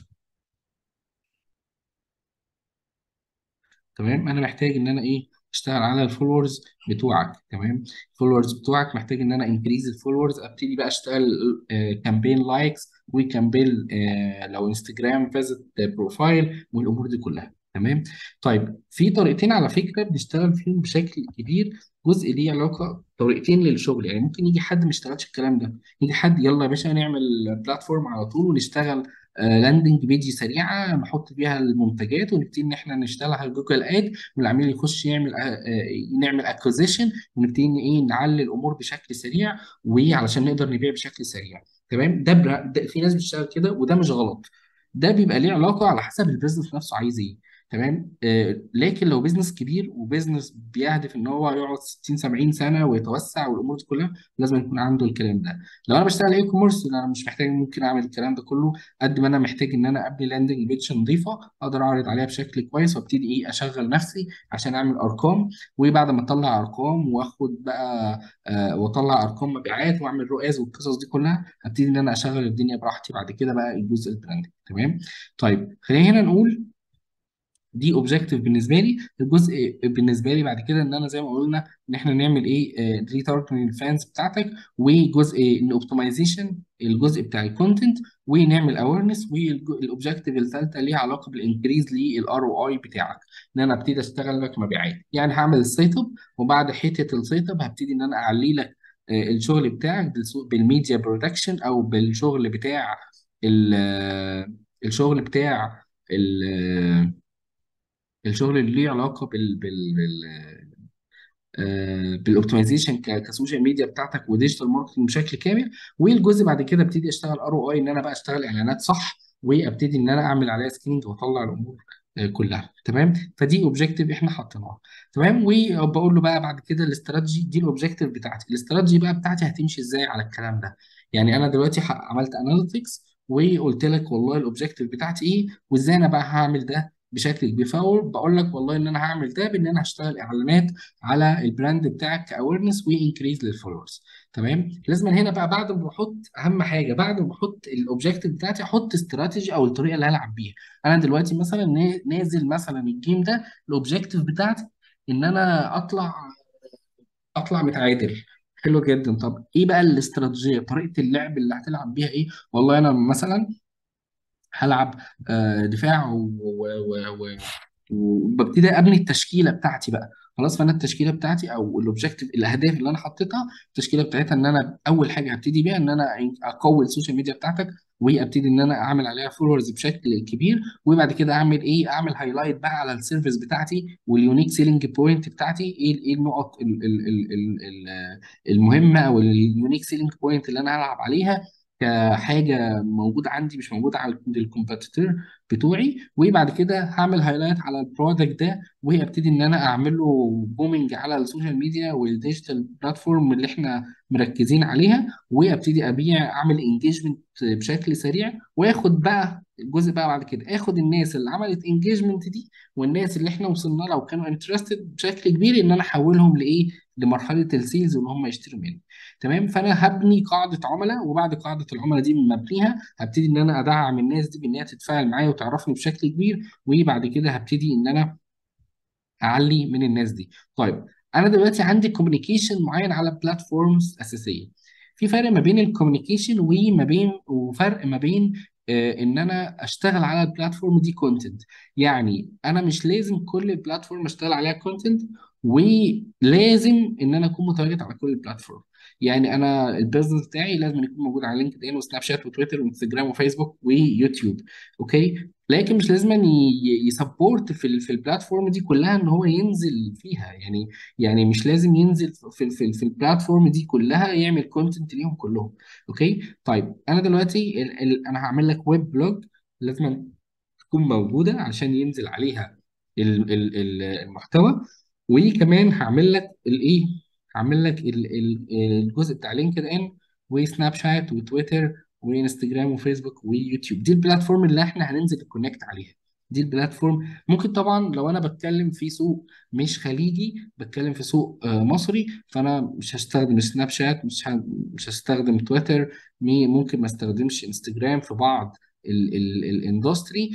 S1: تمام انا محتاج ان انا ايه اشتغل على الفولورز بتوعك تمام الفولورز بتوعك محتاج ان انا انكريز الفولورز ابتدي بقى اشتغل كامبين لايكس وكامبين لو انستجرام فيزت بروفايل والامور دي كلها تمام طيب في طريقتين على فكره بنشتغل فيهم بشكل كبير جزء ليه علاقه طريقتين للشغل يعني ممكن يجي حد ما اشتغلش الكلام ده يجي حد يلا يا باشا نعمل بلاتفورم على طول ونشتغل لاندنج بيجي سريعه نحط فيها المنتجات ونبتدي ان احنا نشتغل على جوجل اد والعميل يخش يعمل آه، آه، نعمل اكوزيشن ونبتدي ان ايه نعلي الامور بشكل سريع وعلشان نقدر نبيع بشكل سريع تمام ده, برا... ده في ناس بتشتغل كده وده مش غلط ده بيبقى ليه علاقه على حسب البيزنس نفسه عايز ايه تمام آه لكن لو بيزنس كبير وبيزنس بيهدف ان هو يقعد 60 70 سنه ويتوسع والامور دي كلها لازم يكون عنده الكلام ده لو انا بشتغل اي كوميرس انا مش محتاج ممكن اعمل الكلام ده كله قد ما انا محتاج ان انا ابني لاندنج بيج نظيفه اقدر اعرض عليها بشكل كويس وابتدي ايه اشغل نفسي عشان اعمل ارقام وبعد ما اطلع ارقام واخد بقى آه واطلع ارقام مبيعات واعمل رؤاز والقصص دي كلها هبتدي ان انا اشغل الدنيا براحتي بعد كده بقى الجزء البراندنج تمام طيب خلينا هنا نقول دي اوبجيكتيف بالنسبه لي الجزء بالنسبه لي بعد كده ان انا زي ما قلنا ان احنا نعمل ايه ريتارجتنج الفانز بتاعتك وجزء الاوبتمايزيشن الجزء بتاع الكونتنت ونعمل اويرنس والاوبجيكتيف الثالثه ليها علاقه بالانكريز للار او اي بتاعك ان انا ابتدي اشتغل لك مبيعات يعني هعمل السيت اب وبعد حته السيت اب هبتدي ان انا اعلي لك آه، الشغل بتاعك بالسو- بالميديا برودكشن او بالشغل بتاع ال- آه، الشغل بتاع ال- الشغل اللي ليه علاقه بال بال بال آه، بالاوبتمايزيشن ك- كسوشيال ميديا بتاعتك وديجيتال ماركتنج بشكل كامل والجزء بعد كده ابتدي اشتغل ار او اي ان انا بقى اشتغل اعلانات صح وابتدي ان انا اعمل عليها سكريننج واطلع الامور آه، كلها تمام فدي اوبجيكتيف احنا حاطيناها تمام وبقول له بقى بعد كده الاستراتيجي دي الاوبجيكتيف بتاعتي الاستراتيجي بقى بتاعتي هتمشي ازاي على الكلام ده يعني انا دلوقتي ح- عملت اناليتكس وقلت لك والله الاوبجيكتيف بتاعتي ايه وازاي انا بقى هعمل ده بشكل كبير فاول بقول لك والله ان انا هعمل ده بان انا هشتغل اعلانات على البراند بتاعك كاويرنس وانكريز للفولورز تمام لازم هنا بقى بعد ما بحط اهم حاجه بعد ما بحط الاوبجيكتيف بتاعتي احط استراتيجي او الطريقه اللي هلعب بيها انا دلوقتي مثلا نا- نازل مثلا الجيم ده الاوبجيكتيف بتاعتي ان انا اطلع اطلع متعادل حلو جدا طب ايه بقى الاستراتيجيه طريقه اللعب اللي هتلعب بيها ايه والله انا مثلا هلعب آه، دفاع و- و- و- وببتدي ابني التشكيله بتاعتي بقى خلاص فانا التشكيله بتاعتي او الاوبجيكتيف الاهداف اللي انا حطيتها التشكيله بتاعتها ان انا اول حاجه هبتدي بيها ان انا اقوي السوشيال ميديا بتاعتك وابتدي ان انا اعمل عليها فولورز بشكل كبير وبعد كده اعمل ايه اعمل هايلايت بقى على السيرفيس بتاعتي واليونيك سيلينج بوينت بتاعتي ايه ايه النقط ال- ال- ال- ال- ال- المهمه او اليونيك سيلينج بوينت اللي انا هلعب عليها كحاجه موجوده عندي مش موجوده على الكومبيتيتور بتوعي وبعد كده هعمل هايلايت على البرودكت ده وابتدي ان انا اعمل له بومينج على السوشيال ميديا والديجيتال بلاتفورم اللي احنا مركزين عليها وابتدي ابيع اعمل انجيجمنت بشكل سريع واخد بقى الجزء بقى بعد كده اخد الناس اللي عملت انجيجمنت دي والناس اللي احنا وصلنا لها وكانوا انترستد بشكل كبير ان انا احولهم لايه لمرحله السيلز وان هم يشتروا مني تمام فانا هبني قاعده عملاء وبعد قاعده العملاء دي من مبنيها هبتدي ان انا ادعم الناس دي بان هي تتفاعل معايا وتعرفني بشكل كبير وبعد كده هبتدي ان انا اعلي من الناس دي طيب انا دلوقتي عندي كوميونيكيشن معين على بلاتفورمز اساسيه في فرق ما بين الكوميونيكيشن وما بين وفرق ما بين آه، ان انا اشتغل على البلاتفورم دي كونتنت يعني انا مش لازم كل بلاتفورم اشتغل عليها كونتنت ولازم ان انا اكون متواجد على كل البلاتفورم يعني انا البيزنس بتاعي لازم يكون موجود على لينكد ان وسناب شات وتويتر وانستجرام وفيسبوك ويوتيوب اوكي لكن مش لازم يسبورت في ال- في البلاتفورم دي كلها ان هو ينزل فيها يعني يعني مش لازم ينزل في في في البلاتفورم دي كلها يعمل كونتنت ليهم كلهم اوكي طيب انا دلوقتي ال ال انا هعمل لك ويب بلوج لازم تكون موجوده عشان ينزل عليها ال ال ال المحتوى وكمان هعمل لك الايه هعمل لك ال- ال- الجزء بتاع لينكد ان وسناب شات وتويتر وانستجرام وفيسبوك ويوتيوب دي البلاتفورم اللي احنا هننزل نكونكت عليها دي البلاتفورم ممكن طبعا لو انا بتكلم في سوق مش خليجي بتكلم في سوق آه، مصري فانا مش هستخدم سناب شات مش ه- مش هستخدم تويتر مي- ممكن ما استخدمش انستجرام في بعض الاندستري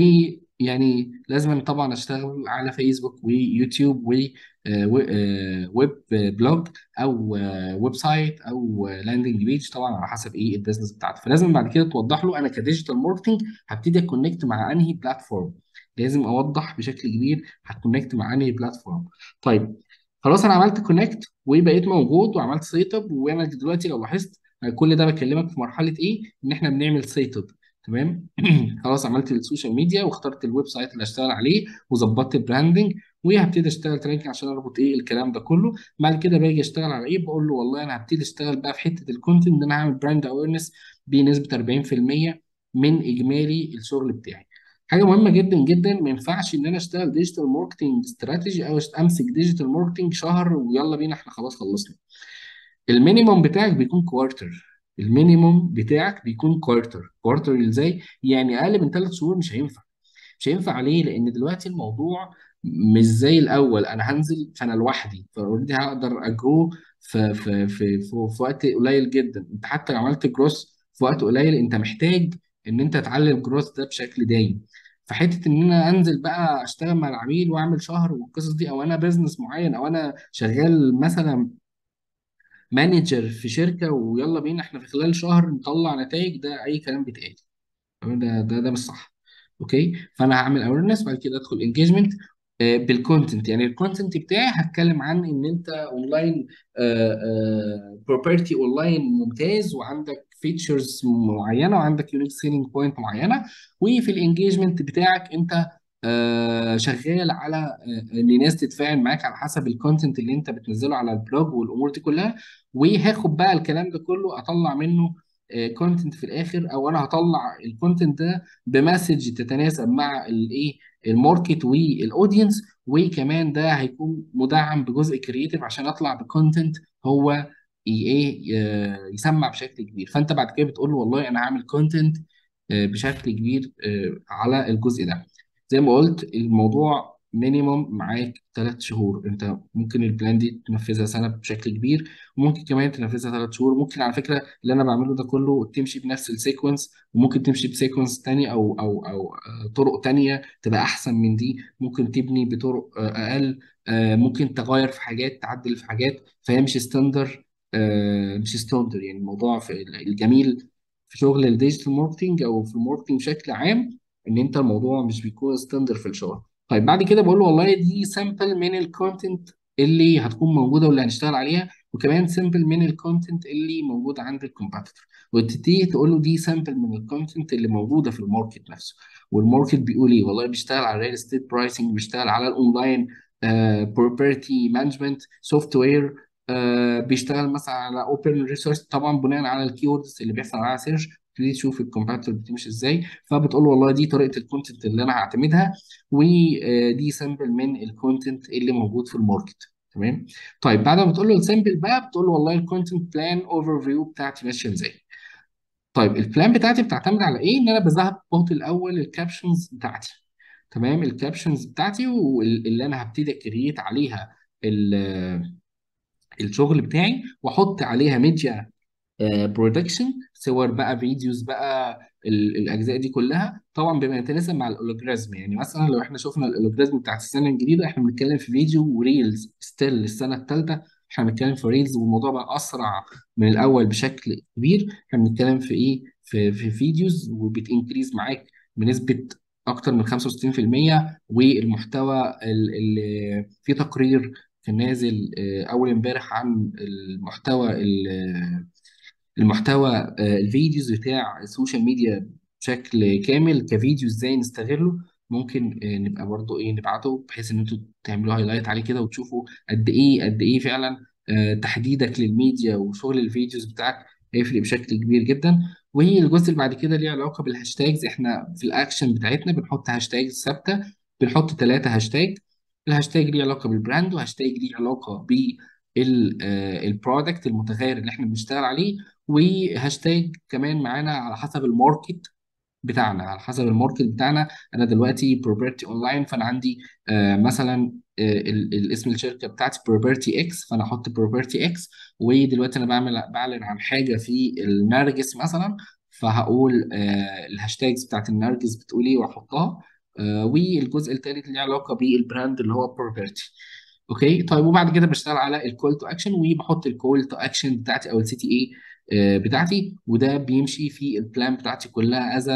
S1: ويعني لازم طبعا اشتغل على فيسبوك ويوتيوب و آه، و- آه، ويب بلوج او آه، ويب سايت او لاندنج بيج طبعا على حسب ايه البيزنس بتاعته فلازم بعد كده توضح له انا كديجيتال ماركتنج هبتدي اكونكت مع انهي بلاتفورم لازم اوضح بشكل كبير هتكونكت مع انهي بلاتفورم طيب خلاص انا عملت كونكت وبقيت موجود وعملت سيت اب وانا دلوقتي لو لاحظت أنا كل ده بكلمك في مرحله ايه ان احنا بنعمل سيت اب تمام خلاص عملت السوشيال ميديا واخترت الويب سايت اللي هشتغل عليه وظبطت البراندنج وهبتدي اشتغل ترانك عشان اربط ايه الكلام ده كله بعد كده باجي اشتغل على ايه بقول له والله انا هبتدي اشتغل بقى في حته الكونتنت ان انا هعمل براند اويرنس بنسبه 40% من اجمالي الشغل بتاعي حاجه مهمه جدا جدا ما ينفعش ان انا اشتغل ديجيتال ماركتنج استراتيجي او امسك ديجيتال ماركتنج شهر ويلا بينا احنا خلاص خلصنا المينيموم بتاعك بيكون كوارتر المينيموم بتاعك بيكون كوارتر كوارتر ازاي يعني اقل من ثلاث شهور مش هينفع مش هينفع ليه لان دلوقتي الموضوع مش زي الاول انا هنزل فانا لوحدي فاوريدي هقدر اجرو في في في في, في وقت قليل جدا انت حتى لو عملت جروس في وقت قليل انت محتاج ان انت تعلي الجروس ده بشكل دايم فحته ان انا انزل بقى اشتغل مع العميل واعمل شهر والقصص دي او انا بزنس معين او انا شغال مثلا مانجر في شركه ويلا بينا احنا في خلال شهر نطلع نتائج ده اي كلام بيتقال تمام؟ ده ده ده مش صح اوكي فانا هعمل اويرنس بعد كده ادخل انجيجمنت بالكونتنت يعني الكونتنت بتاعي هتكلم عن ان انت اونلاين بروبرتي اونلاين ممتاز وعندك فيتشرز معينه وعندك يونيك سيلينج بوينت معينه وفي الانجيجمنت بتاعك انت آه، شغال على آه، ان الناس تتفاعل معاك على حسب الكونتنت اللي انت بتنزله على البلوج والامور دي كلها وهاخد بقى الكلام ده كله اطلع منه كونتنت في الاخر او انا هطلع الكونتنت ده بمسج تتناسب مع الايه الماركت والاودينس وكمان ده هيكون مدعم بجزء كرييتيف عشان اطلع بكونتنت هو ي- ايه ي- يسمع بشكل كبير فانت بعد كده بتقول له والله انا هعمل كونتنت بشكل كبير آه، على الجزء ده زي ما قلت الموضوع مينيموم معاك ثلاث شهور انت ممكن البلان دي تنفذها سنه بشكل كبير وممكن كمان تنفذها ثلاث شهور ممكن على فكره اللي انا بعمله ده كله تمشي بنفس السيكونس وممكن تمشي بسيكونس تاني او او او آه، طرق تانية تبقى احسن من دي ممكن تبني بطرق آه، اقل آه، ممكن تغير في حاجات تعدل في حاجات فهي مش ستاندر مش ستاندر يعني الموضوع في الجميل في شغل الديجيتال ماركتنج او في الماركتنج بشكل عام ان انت الموضوع مش بيكون ستاندر في الشغل طيب بعد كده بقول له والله دي سامبل من الكونتنت اللي هتكون موجوده واللي هنشتغل عليها وكمان سامبل من الكونتنت اللي موجود عند الكومبيتيتور وتبتدي تقول له دي سامبل من الكونتنت اللي موجوده في الماركت نفسه والماركت بيقول ايه والله بيشتغل على الريل استيت برايسنج بيشتغل على الاونلاين بروبرتي مانجمنت سوفت وير بيشتغل مثلا على اوبن ريسورس طبعا بناء على الكيوردز اللي بيحصل عليها سيرش تبتدي تشوف الكومبيتيتور بتمشي ازاي فبتقول له والله دي طريقه الكونتنت اللي انا هعتمدها ودي سامبل من الكونتنت اللي موجود في الماركت تمام طيب بعد ما بتقول له السامبل بقى بتقول له والله الكونتنت بلان اوفر فيو بتاعتي ماشيه ازاي طيب البلان بتاعتي بتعتمد على ايه ان انا بذهب بحط الاول الكابشنز بتاعتي تمام الكابشنز بتاعتي واللي انا هبتدي اكريت عليها ال- الشغل بتاعي واحط عليها ميديا برودكشن صور بقى فيديوز بقى ال- الاجزاء دي كلها طبعا بما يتناسب مع الاولوجرازم يعني مثلا لو احنا شفنا الاولوجرازم بتاعت السنه الجديده احنا بنتكلم في فيديو وريلز ستيل السنه الثالثه احنا بنتكلم في ريلز والموضوع بقى اسرع من الاول بشكل كبير احنا بنتكلم في ايه في في فيديوز وبتنكريز معاك بنسبه اكتر من 65% والمحتوى اللي في تقرير كان نازل آه، اول امبارح عن المحتوى ال- المحتوى آه، الفيديوز بتاع السوشيال ميديا بشكل كامل كفيديو ازاي نستغله ممكن آه، نبقى برضو ايه نبعته بحيث ان انتوا تعملوا هايلايت عليه كده وتشوفوا قد ايه قد ايه فعلا آه، تحديدك للميديا وشغل الفيديوز بتاعك هيفرق بشكل كبير جدا والجزء اللي بعد كده ليه علاقة بالهاشتاجز احنا في الاكشن بتاعتنا بنحط هاشتاجز ثابتة بنحط ثلاثة هاشتاج الهاشتاج ليه علاقة بالبراند وهاشتاج ليه علاقة بالبرودكت المتغير اللي احنا بنشتغل عليه وهاشتاج كمان معانا على حسب الماركت بتاعنا على حسب الماركت بتاعنا انا دلوقتي بروبرتي اونلاين فانا عندي آه مثلا آه ال- الاسم الشركه بتاعتي بروبرتي اكس فانا احط بروبرتي اكس ودلوقتي انا بعمل بعلن عن حاجه في النرجس مثلا فهقول آه الهاشتاجز بتاعت النرجس بتقول ايه واحطها آه والجزء الثالث اللي علاقه بالبراند اللي هو بروبرتي اوكي طيب وبعد كده بشتغل على الكول تو اكشن وبحط الكول تو اكشن بتاعتي او السي تي اي بتاعتي وده بيمشي في البلان بتاعتي كلها از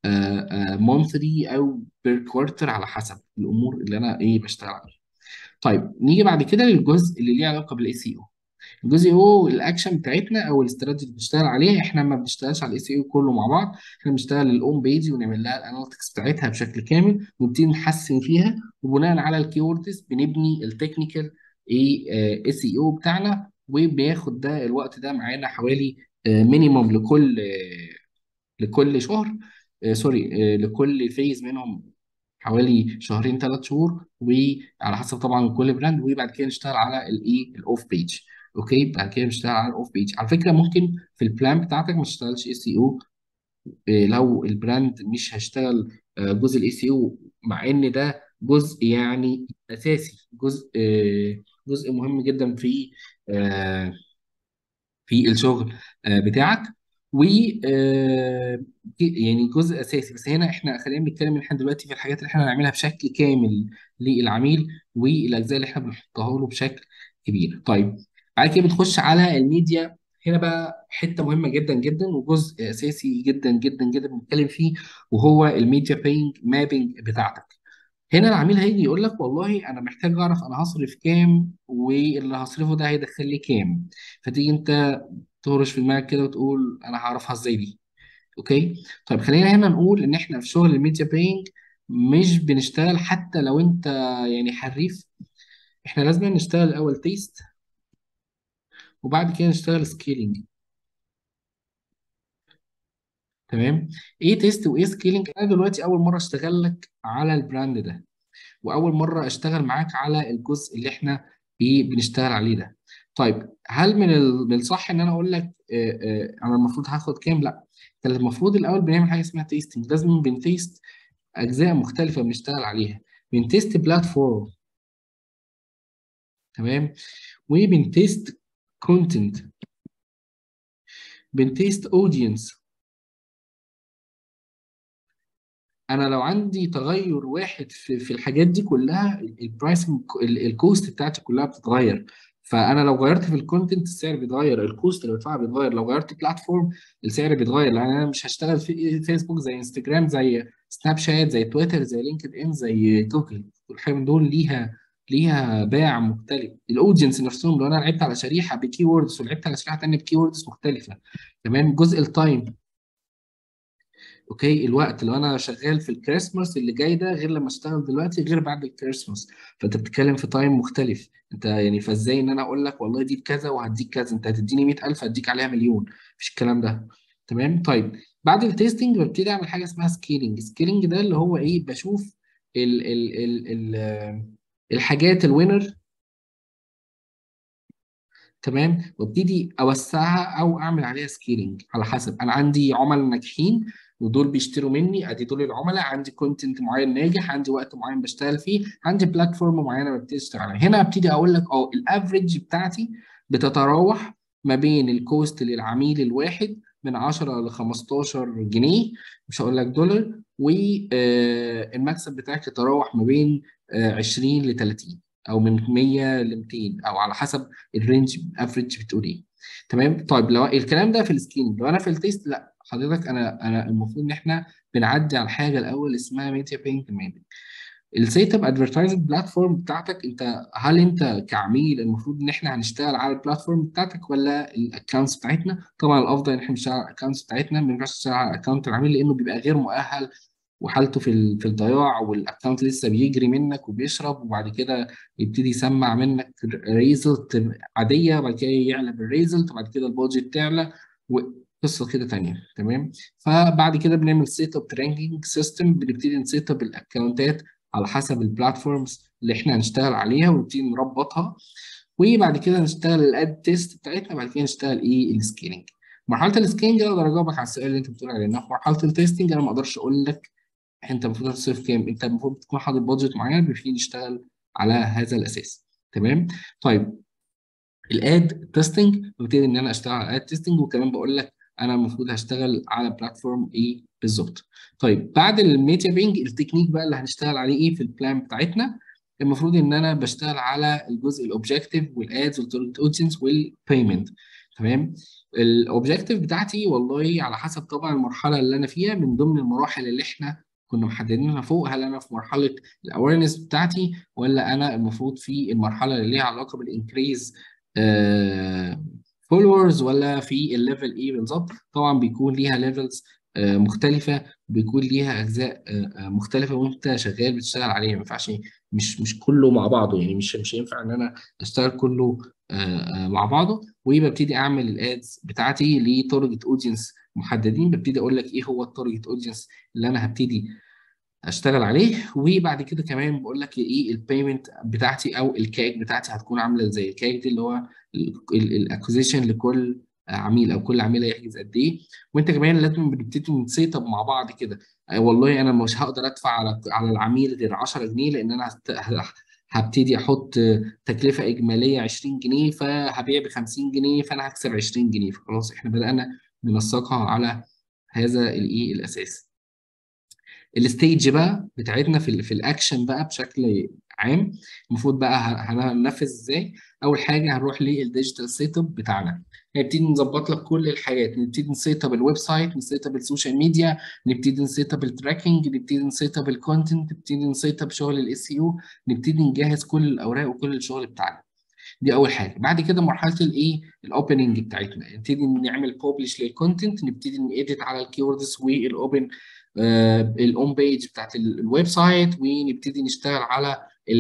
S1: مونثلي او بير كوارتر على حسب الامور اللي انا ايه بشتغل عليها طيب نيجي بعد كده للجزء اللي ليه علاقه بالاي سي او الجزء او الاكشن بتاعتنا او الاستراتيجي اللي بنشتغل عليها احنا ما بنشتغلش على الاي سي او كله مع بعض احنا بنشتغل الاون بيج ونعمل لها الاناليتكس بتاعتها بشكل كامل ونبتدي نحسن فيها وبناء على الكيوردز بنبني التكنيكال ايه اس اي او بتاعنا وبياخد ده الوقت ده معانا حوالي مينيموم لكل آه، لكل شهر آه سوري آه لكل فيز منهم حوالي شهرين ثلاث شهور وعلى حسب طبعا كل براند وبعد كده نشتغل على الايه الاوف بيج اوكي بعد كده نشتغل على الاوف بيج على فكره ممكن في البلان بتاعتك ما تشتغلش اي سي او لو البراند مش هيشتغل آه، جزء الاي سي او مع ان ده جزء يعني اساسي جزء آه، جزء مهم جدا في آه، في الشغل آه، بتاعك و آه، يعني جزء اساسي بس هنا احنا خلينا نتكلم احنا دلوقتي في الحاجات اللي احنا هنعملها بشكل كامل للعميل والاجزاء اللي احنا بنحطها له بشكل كبير طيب بعد كده بتخش على الميديا هنا بقى حته مهمه جدا جدا وجزء اساسي جدا جدا جدا بنتكلم فيه وهو الميديا باينج مابينج بتاعتك هنا العميل هيجي يقول لك والله انا محتاج اعرف انا هصرف كام واللي هصرفه ده هيدخل لي كام فتيجي انت تهرش في دماغك كده وتقول انا هعرفها ازاي دي اوكي طيب خلينا هنا نقول ان احنا في شغل الميديا باينج مش بنشتغل حتى لو انت يعني حريف احنا لازم نشتغل الاول تيست وبعد كده نشتغل سكيلينج تمام ايه تيست وايه سكيلينج انا دلوقتي اول مره اشتغل لك على البراند ده واول مره اشتغل معاك على الجزء اللي احنا ايه بنشتغل عليه ده طيب هل من ال- من الصح ان انا اقول لك آه، آه، انا المفروض هاخد كام لا كان المفروض الاول بنعمل حاجه اسمها تيستنج لازم بنتيست اجزاء مختلفه بنشتغل عليها بنتيست بلاتفورم تمام وبنتيست كونتنت بنتيست اودينس انا لو عندي تغير واحد في, في الحاجات دي كلها البرايسنج الكوست بتاعتي كلها بتتغير فانا لو غيرت في الكونتنت السعر بيتغير الكوست اللي بدفعها بيتغير لو غيرت بلاتفورم السعر بيتغير لان انا مش هشتغل في فيسبوك زي انستجرام زي سناب شات زي تويتر زي لينكد ان زي جوجل كل حاجه من دول ليها ليها باع مختلف الاودينس نفسهم لو انا لعبت على شريحه بكي ووردز ولعبت على شريحه ثانيه بكي ووردز مختلفه تمام جزء التايم اوكي الوقت لو انا شغال في الكريسماس اللي جاي ده غير لما اشتغل دلوقتي غير بعد الكريسماس فانت بتتكلم في تايم مختلف انت يعني فازاي ان انا اقول لك والله دي بكذا وهديك كذا انت هتديني 100000 هديك عليها مليون مفيش الكلام ده تمام طيب بعد التيستنج ببتدي اعمل حاجه اسمها سكيلينج سكيلينج ده اللي هو ايه بشوف ال ال ال ال الحاجات الوينر تمام وابتدي اوسعها او اعمل عليها سكيلينج على حسب انا عندي عملاء ناجحين ودول بيشتروا مني ادي دول العملاء عندي كونتنت معين ناجح عندي وقت معين بشتغل فيه عندي بلاتفورم معينه ببتدي اشتغل عليها هنا ابتدي اقول لك اه الافريج بتاعتي بتتراوح ما بين الكوست للعميل الواحد من 10 ل 15 جنيه مش هقول لك دولار والمكسب بتاعك يتراوح ما بين 20 ل 30 او من 100 ل 200 او على حسب الرينج افريج بتقول ايه تمام طيب لو الكلام ده في السكين لو انا في التيست لا حضرتك انا انا المفروض ان احنا بنعدي على الحاجه الاول اسمها ميديا بينج مابنج السيت اب ادفرتايزنج بلاتفورم بتاعتك انت هل انت كعميل المفروض ان احنا هنشتغل على البلاتفورم بتاعتك ولا الاكونتس بتاعتنا طبعا الافضل ان احنا نشتغل على الاكونتس بتاعتنا ما ينفعش نشتغل على اكونت العميل لانه بيبقى غير مؤهل وحالته في في الضياع والاكونت لسه بيجري منك وبيشرب وبعد كده يبتدي يسمع منك ريزلت عاديه وبعد كده يعلى بالريزلت وبعد كده البادجت تعلى وقصه كده تانيه تمام فبعد كده بنعمل سيت اب ترانكينج سيستم بنبتدي نسيت اب الاكونتات على حسب البلاتفورمز اللي احنا هنشتغل عليها ونبتدي نربطها وبعد كده نشتغل الاد تيست بتاعتنا بعد كده نشتغل ايه السكيلينج مرحله السكيلينج اقدر اجاوبك على السؤال اللي انت بتقول عليه في مرحله التيستنج انا ما اقدرش اقول لك انت المفروض تصرف كام انت المفروض تكون حاطط بادجت معين بنبتدي نشتغل على هذا الاساس تمام طيب الاد تيستنج ببتدي ان انا اشتغل على الاد تيستنج وكمان بقول لك انا المفروض هشتغل على بلاتفورم ايه بالظبط طيب بعد الميديا بينج التكنيك بقى اللي هنشتغل عليه ايه في البلان بتاعتنا المفروض ان انا بشتغل على الجزء الاوبجكتيف والادز والتارجت اودينس والبيمنت تمام الاوبجكتيف بتاعتي والله على حسب طبعا المرحله اللي انا فيها من ضمن المراحل اللي احنا كنا محددينها فوق هل انا في مرحله الاويرنس بتاعتي ولا انا المفروض في المرحله اللي ليها علاقه بالانكريز فولورز ولا في الليفل ايه بالظبط طبعا بيكون ليها ليفلز مختلفه بيكون ليها اجزاء مختلفه وانت شغال بتشتغل عليها ما ينفعش مش مش كله مع بعضه يعني مش مش هينفع ان انا اشتغل كله مع بعضه وببتدي اعمل الادز بتاعتي لتارجت اودينس محددين ببتدي اقول لك ايه هو التارجت اودينس اللي انا هبتدي اشتغل عليه وبعد كده كمان بقول لك ايه البيمنت بتاعتي او الكاك بتاعتي هتكون عامله ازاي الكاك دي اللي هو الاكوزيشن لكل عميل او كل عميل هيحجز قد ايه وانت كمان لازم بنبتدي نسيت اب مع بعض كده والله انا مش هقدر ادفع على على العميل غير 10 جنيه لان انا هبتدي احط تكلفه اجماليه 20 جنيه فهبيع ب 50 جنيه فانا هكسب 20 جنيه فخلاص احنا بدانا ننسقها على هذا الايه الاساس الستيج بقى بتاعتنا في في الاكشن بقى بشكل عام المفروض بقى هننفذ ازاي اول حاجه هنروح للديجيتال سيت اب بتاعنا نبتدي نظبط لك كل الحاجات نبتدي نسيت اب الويب سايت نسيت اب السوشيال ميديا نبتدي نسيت اب التراكنج نبتدي نسيت اب الكونتنت نبتدي نسيت اب شغل الاس يو نبتدي نجهز كل الاوراق وكل الشغل بتاعنا دي اول حاجه بعد كده مرحله الايه الاوبننج بتاعتنا نبتدي نعمل ببلش للكونتنت نبتدي نيديت على الكيوردز والاوبن الاون بيج بتاعت الويب سايت ونبتدي نشتغل على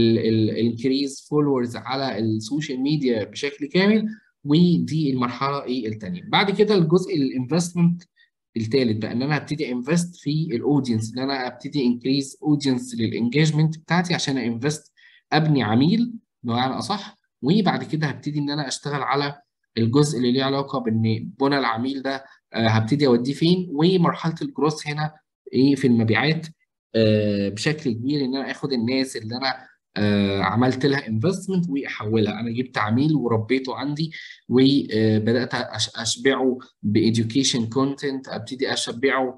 S1: الانكريز فولورز على السوشيال ميديا بشكل كامل ودي المرحله ايه الثانيه بعد كده الجزء الانفستمنت الثالث بقى ان انا هبتدي انفست في الاودينس ان انا ابتدي انكريز اودينس للانجيجمنت بتاعتي عشان انفست ابني عميل بمعنى اصح وبعد كده هبتدي ان انا اشتغل على الجزء اللي ليه علاقه بان بنى العميل ده هبتدي اوديه فين ومرحله الجروث هنا ايه في المبيعات آه بشكل كبير ان انا اخد الناس اللي انا آه عملت لها انفستمنت واحولها انا جبت عميل وربيته عندي وبدات اشبعه بإديوكيشن كونتنت ابتدي اشبعه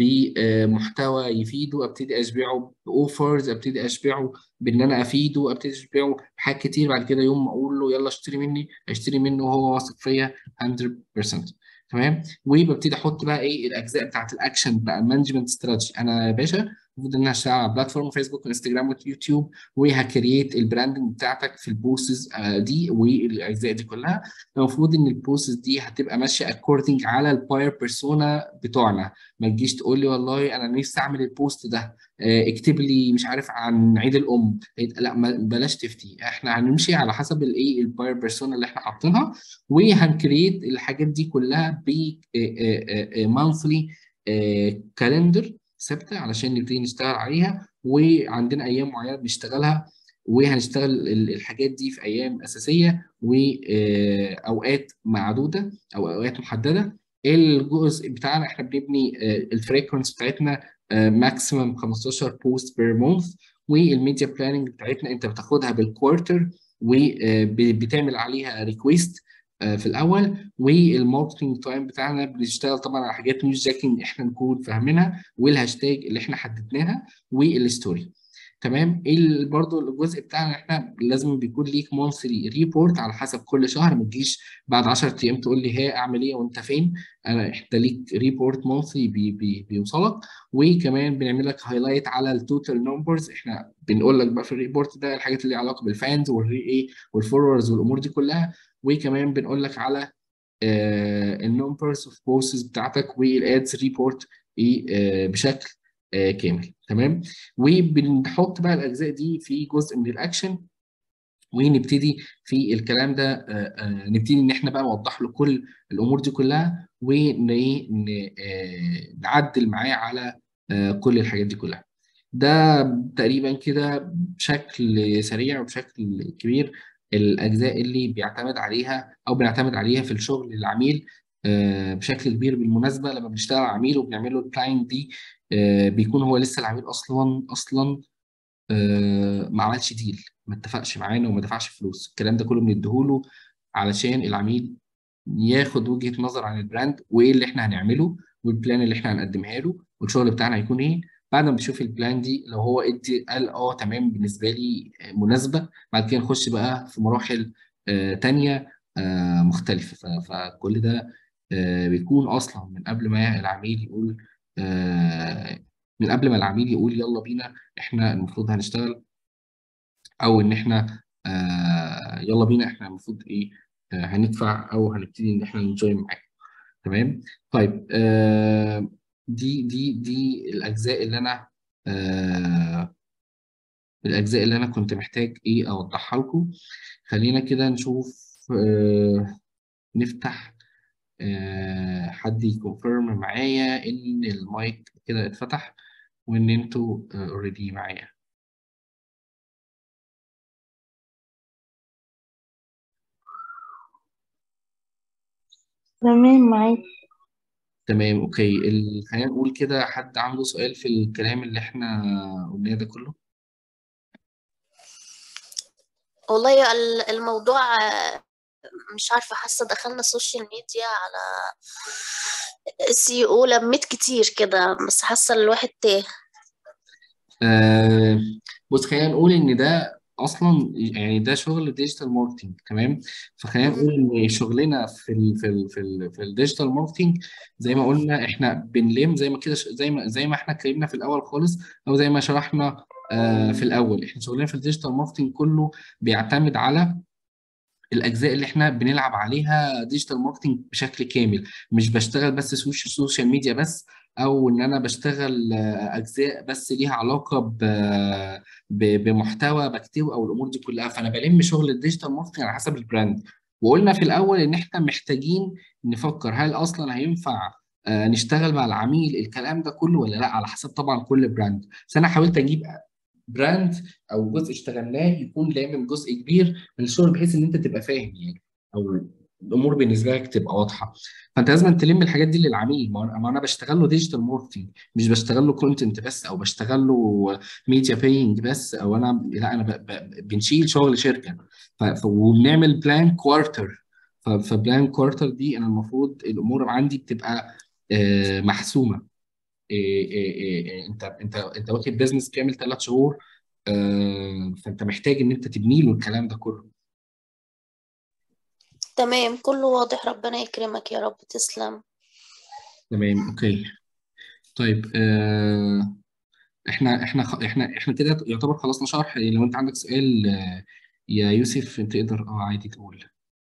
S1: بمحتوى يفيده ابتدي اشبعه باوفرز ابتدي اشبعه بان انا افيده ابتدي اشبعه بحاجات كتير بعد كده يوم ما اقول له يلا اشتري مني اشتري منه وهو واثق فيا 100% تمام وببتدي احط بقى ايه الاجزاء بتاعت الاكشن بقى المانجمنت استراتيجي انا يا باشا المفروض ان انا هشتغل على بلاتفورم فيسبوك وانستجرام ويوتيوب وهكريت البراندنج بتاعتك في البوستس دي والاجزاء دي كلها المفروض ان البوستس دي هتبقى ماشيه اكوردنج على الباير بيرسونا بتوعنا ما تجيش تقول لي والله انا نفسي اعمل البوست ده اكتب لي مش عارف عن عيد الام لا بلاش تفتي احنا هنمشي على حسب الايه الباير بيرسونا اللي احنا حاطينها وهنكريت الحاجات دي كلها ب مانثلي كالندر ثابته علشان نبتدي نشتغل عليها وعندنا ايام معينه بنشتغلها وهنشتغل الحاجات دي في ايام اساسيه واوقات معدوده او اوقات محدده الجزء بتاعنا احنا بنبني الفريكونس بتاعتنا ماكسيمم 15 بوست بير مونث والميديا بلاننج بتاعتنا انت بتاخدها بالكوارتر وبتعمل عليها ريكويست في الاول والماركتنج تايم بتاعنا بنشتغل طبعا على حاجات نيوز جاكينج احنا نكون فاهمينها والهاشتاج اللي احنا حددناها والستوري تمام برضه الجزء بتاعنا احنا لازم بيكون ليك مونثلي ريبورت على حسب كل شهر ما تجيش بعد 10 ايام تقول لي ها اعمل ايه وانت فين انا انت ليك ريبورت مونثلي بي بي بيوصلك وكمان بنعمل لك هايلايت على التوتال نمبرز احنا بنقول لك بقى في الريبورت ده الحاجات اللي علاقه بالفانز والري ايه والفولورز والامور دي كلها وكمان بنقول لك على النمبرز اوف بوستس بتاعتك والادز ريبورت بشكل آه كامل تمام وبنحط بقى الاجزاء دي في جزء من الاكشن ونبتدي في الكلام ده آه آه نبتدي ان احنا بقى نوضح له كل الامور دي كلها ونعدل معاه على كل الحاجات دي كلها ده تقريبا كده بشكل سريع وبشكل كبير الاجزاء اللي بيعتمد عليها او بنعتمد عليها في الشغل للعميل بشكل كبير بالمناسبه لما بنشتغل على عميل وبنعمل له الكلاينت دي بيكون هو لسه العميل اصلا اصلا ما عملش ديل ما اتفقش معانا وما دفعش فلوس الكلام ده كله بنديهوله علشان العميل ياخد وجهه نظر عن البراند وايه اللي احنا هنعمله والبلان اللي احنا هنقدمها له والشغل بتاعنا هيكون ايه بعد ما بنشوف البلان دي لو هو ادي قال اه تمام بالنسبه لي مناسبه بعد كده نخش بقى في مراحل آه تانية آه مختلفه فكل ده آه بيكون اصلا من قبل ما العميل يقول آه من قبل ما العميل يقول يلا بينا احنا المفروض هنشتغل او ان احنا آه يلا بينا احنا المفروض ايه آه هندفع او هنبتدي ان احنا نجوين معاك تمام طيب آه دي دي دي الاجزاء اللي انا آه الاجزاء اللي انا كنت محتاج ايه اوضحها لكم خلينا كده نشوف آه نفتح آه حد يكونفيرم معايا ان المايك كده اتفتح وان انتوا اوريدي معايا
S2: تمام معاك
S1: تمام اوكي ال- خلينا نقول كده حد عنده سؤال في الكلام اللي احنا قلناه ده كله
S2: والله ال- الموضوع آه، مش عارفة حاسة دخلنا السوشيال ميديا على السي او لميت كتير كده بس حاسة الواحد تاه
S1: آه بص خلينا نقول ان ده اصلا يعني ده شغل ديجيتال ماركتنج تمام فخلينا نقول ان شغلنا في ال في ال في ال في الديجيتال ماركتنج زي ما قلنا احنا بنلم زي ما كده زي ما زي ما احنا اتكلمنا في الاول خالص او زي ما شرحنا آه في الاول احنا شغلنا في الديجيتال ماركتنج كله بيعتمد على الاجزاء اللي احنا بنلعب عليها ديجيتال ماركتنج بشكل كامل مش بشتغل بس سوش- سوشيال ميديا بس او ان انا بشتغل آه، اجزاء بس ليها علاقه ب ب- بمحتوى بكتبه او الامور دي كلها فانا بلم شغل الديجيتال ماركتنج على حسب البراند وقلنا في الاول ان احنا محتاجين نفكر هل اصلا هينفع آه، نشتغل مع العميل الكلام ده كله ولا لا على حسب طبعا كل براند بس انا حاولت اجيب براند او جزء اشتغلناه يكون لامم جزء كبير من الشغل بحيث ان انت تبقى فاهم يعني او الامور بالنسبه لك تبقى واضحه فانت لازم تلم الحاجات دي للعميل ما انا ما أنا بشتغل له ديجيتال ماركتنج مش بشتغل له كونتنت بس او بشتغل له ميديا باينج بس او انا لا انا ب... ب... بنشيل شغل شركه ف... ف... وبنعمل بلان كوارتر فبلان كوارتر دي انا المفروض الامور عندي بتبقى آه، محسومه إيه إيه إيه إيه انت انت انت واخد بيزنس كامل ثلاث شهور آه، فانت محتاج ان انت تبني له الكلام ده كله
S2: تمام كله واضح ربنا يكرمك يا رب تسلم
S1: تمام اوكي طيب آه احنا احنا خ- احنا احنا كده يعتبر خلصنا شرح لو انت عندك سؤال آه، يا يوسف انت تقدر اه عادي تقول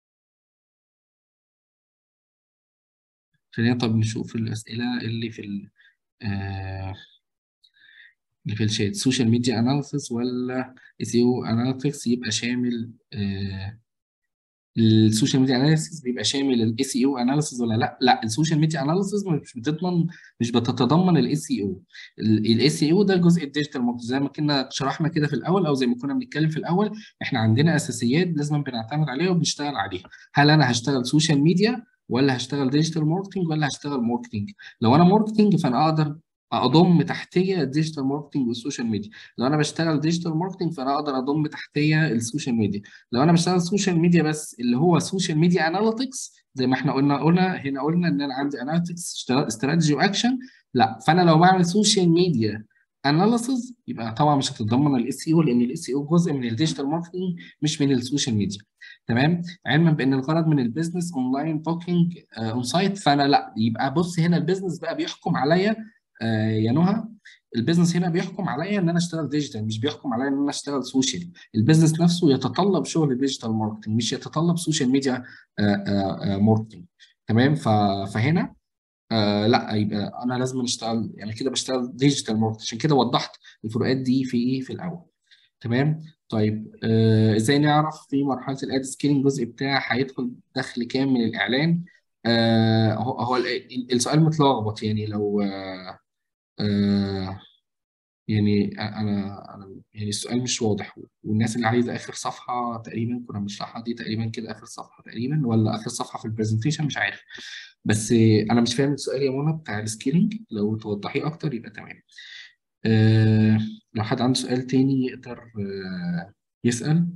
S1: خلينا طب نشوف الأسئلة اللي في ال آه اللي في الشات سوشيال ميديا اناليسيس ولا اس يو اناليتكس يبقى شامل آه السوشيال ميديا اناليسيس بيبقى شامل الاس اي او اناليسيس ولا لا لا السوشيال ميديا اناليسيس مش بتضمن مش بتتضمن الاس اي او الاس اي او ده جزء الديجيتال ماركتنج زي ما كنا شرحنا كده في الاول او زي ما كنا بنتكلم في الاول احنا عندنا اساسيات لازم بنعتمد عليها وبنشتغل عليها هل انا هشتغل سوشيال ميديا ولا هشتغل ديجيتال ماركتنج ولا هشتغل ماركتنج لو انا ماركتنج فانا اقدر اضم تحتيه الديجيتال ماركتنج والسوشيال ميديا لو انا بشتغل ديجيتال ماركتنج فانا اقدر اضم تحتيه السوشيال ميديا لو انا بشتغل سوشيال ميديا بس اللي هو سوشيال ميديا اناليتكس زي ما احنا قلنا قلنا هنا قلنا ان انا عندي اناليتكس استراتيجي واكشن لا فانا لو بعمل سوشيال ميديا اناليسز يبقى طبعا مش هتتضمن الاس اي او لان الاس اي او جزء من الديجيتال ماركتنج مش من السوشيال ميديا تمام علما بان الغرض من البيزنس اونلاين بوكينج اون سايت فانا لا يبقى بص هنا البيزنس بقى بيحكم عليا آه يا نهى البيزنس هنا بيحكم عليا ان انا اشتغل ديجيتال مش بيحكم عليا ان انا اشتغل سوشيال البيزنس نفسه يتطلب شغل ديجيتال ماركتنج مش يتطلب سوشيال ميديا ماركتنج تمام ف- فهنا آه لا يبقى انا لازم اشتغل يعني كده بشتغل ديجيتال ماركتنج عشان كده وضحت الفروقات دي في ايه في الاول تمام طيب آه ازاي نعرف في مرحله الاد سكيلينج الجزء بتاع هيدخل دخل كام من الاعلان آه هو هو ال- ال- السؤال متلخبط يعني لو آه آه يعني انا انا يعني السؤال مش واضح والناس اللي عايزه اخر صفحه تقريبا كنا بنشرحها دي تقريبا كده اخر صفحه تقريبا ولا اخر صفحه في البرزنتيشن مش عارف بس انا مش فاهم السؤال يا منى بتاع السكيلينج لو توضحيه اكتر يبقى تمام أه لو حد عنده سؤال تاني يقدر أه يسأل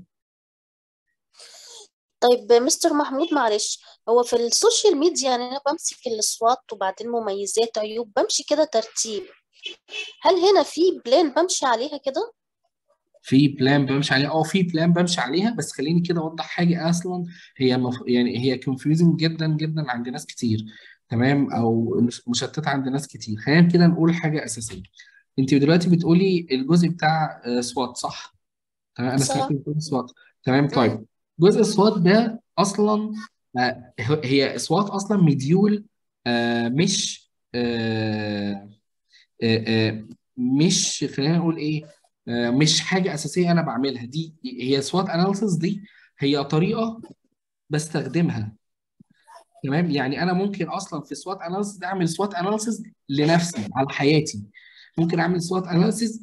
S2: طيب مستر محمود معلش هو في السوشيال ميديا يعني انا بمسك الأصوات وبعدين مميزات عيوب بمشي كده ترتيب هل هنا في بلان بمشي عليها كده
S1: في بلان بمشي عليها اه في بلان بمشي عليها بس خليني كده اوضح حاجه اصلا هي مف... يعني هي كونفيوزنج جدا جدا عند ناس كتير تمام او مش- مشتته عند ناس كتير خلينا كده نقول حاجه اساسيه انت دلوقتي بتقولي الجزء بتاع آه، سوات صح تمام انا سمعت
S2: صح
S1: بتقولي سوات تمام
S2: امم
S1: طيب جزء سوات ده اصلا آه، هي سوات اصلا مديول آه، مش آه، آه، آه، مش خلينا نقول ايه آه، مش حاجه اساسيه انا بعملها دي هي سوات اناليسيس دي هي طريقه بستخدمها تمام يعني انا ممكن اصلا في سوات اناليسيس اعمل سوات اناليسيس لنفسي على حياتي ممكن اعمل سوات اناليسيس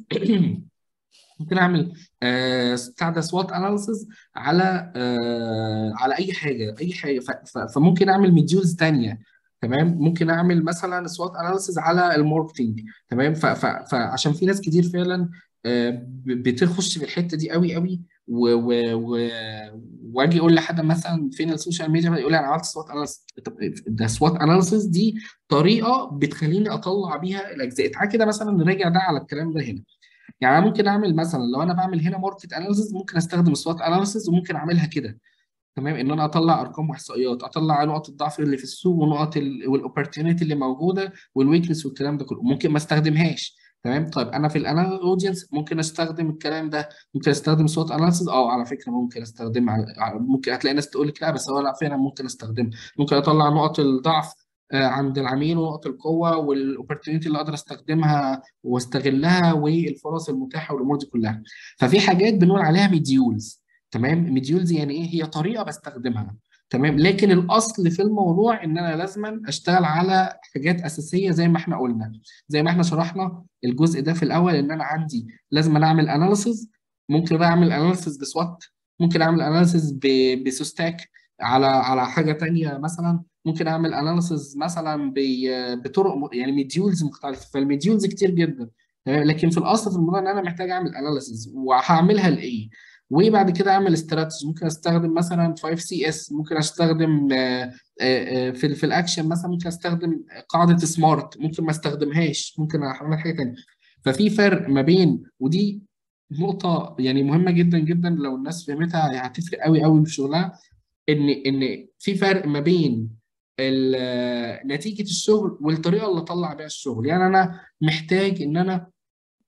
S1: ممكن اعمل آه، بتاع ده سوات اناليسيس على آه، على اي حاجه اي حاجه ف- ف- فممكن اعمل مديولز تانية تمام ممكن اعمل مثلا سوات اناليسيس على الماركتنج تمام ف- ف- فعشان في ناس كتير فعلا آه، ب- بتخش في الحته دي قوي قوي و- و- و- واجي اقول لحد مثلا فين السوشيال ميديا يقول لي انا عملت سوات اناليسيس طب ده سوات اناليسيس دي طريقه بتخليني اطلع بيها الاجزاء تعالى كده مثلا نراجع ده على الكلام ده هنا يعني انا ممكن اعمل مثلا لو انا بعمل هنا ماركت اناليسيس ممكن استخدم سوات اناليسيس وممكن اعملها كده تمام ان انا اطلع ارقام واحصائيات اطلع نقط الضعف اللي في السوق ونقط والاوبورتيونيتي اللي موجوده والويكنس والكلام ده كله ممكن ما استخدمهاش تمام طيب انا في الانال اودينس ممكن استخدم الكلام ده ممكن استخدم سوات اناليسيس اه على فكره ممكن استخدمها ممكن هتلاقي ناس تقول لك لا بس هو لا فعلا ممكن استخدمها ممكن اطلع نقط الضعف آه، عند العميل ونقط القوه والاوبورتيونيتي اللي اقدر استخدمها واستغلها والفرص المتاحه والامور دي كلها ففي حاجات بنقول عليها مديولز تمام مديولز يعني ايه هي طريقه بستخدمها تمام لكن الاصل في الموضوع ان انا لازما اشتغل على حاجات اساسيه زي ما احنا قلنا زي ما احنا شرحنا الجزء ده في الاول ان انا عندي لازم أنا اعمل اناليسز ممكن بقى اعمل اناليسز بسوات ممكن اعمل اناليسز بسوستاك على على حاجه تانية مثلا ممكن اعمل اناليسز مثلا ب- بطرق م- يعني مديولز مختلفه فالمديولز كتير جدا تمام لكن في الاصل في الموضوع ان انا محتاج اعمل اناليسز وهعملها لايه وبعد كده اعمل استراتيجي ممكن استخدم مثلا 5 سي اس ممكن استخدم آه، آه، آه، في في الاكشن مثلا ممكن استخدم قاعده سمارت ممكن ما استخدمهاش ممكن اعمل حاجه تانيه ففي فرق ما بين ودي نقطه يعني مهمه جدا جدا لو الناس فهمتها هتفرق قوي قوي في شغلها ان ان في فرق ما بين ال- نتيجه الشغل والطريقه اللي اطلع بيها الشغل يعني انا محتاج ان انا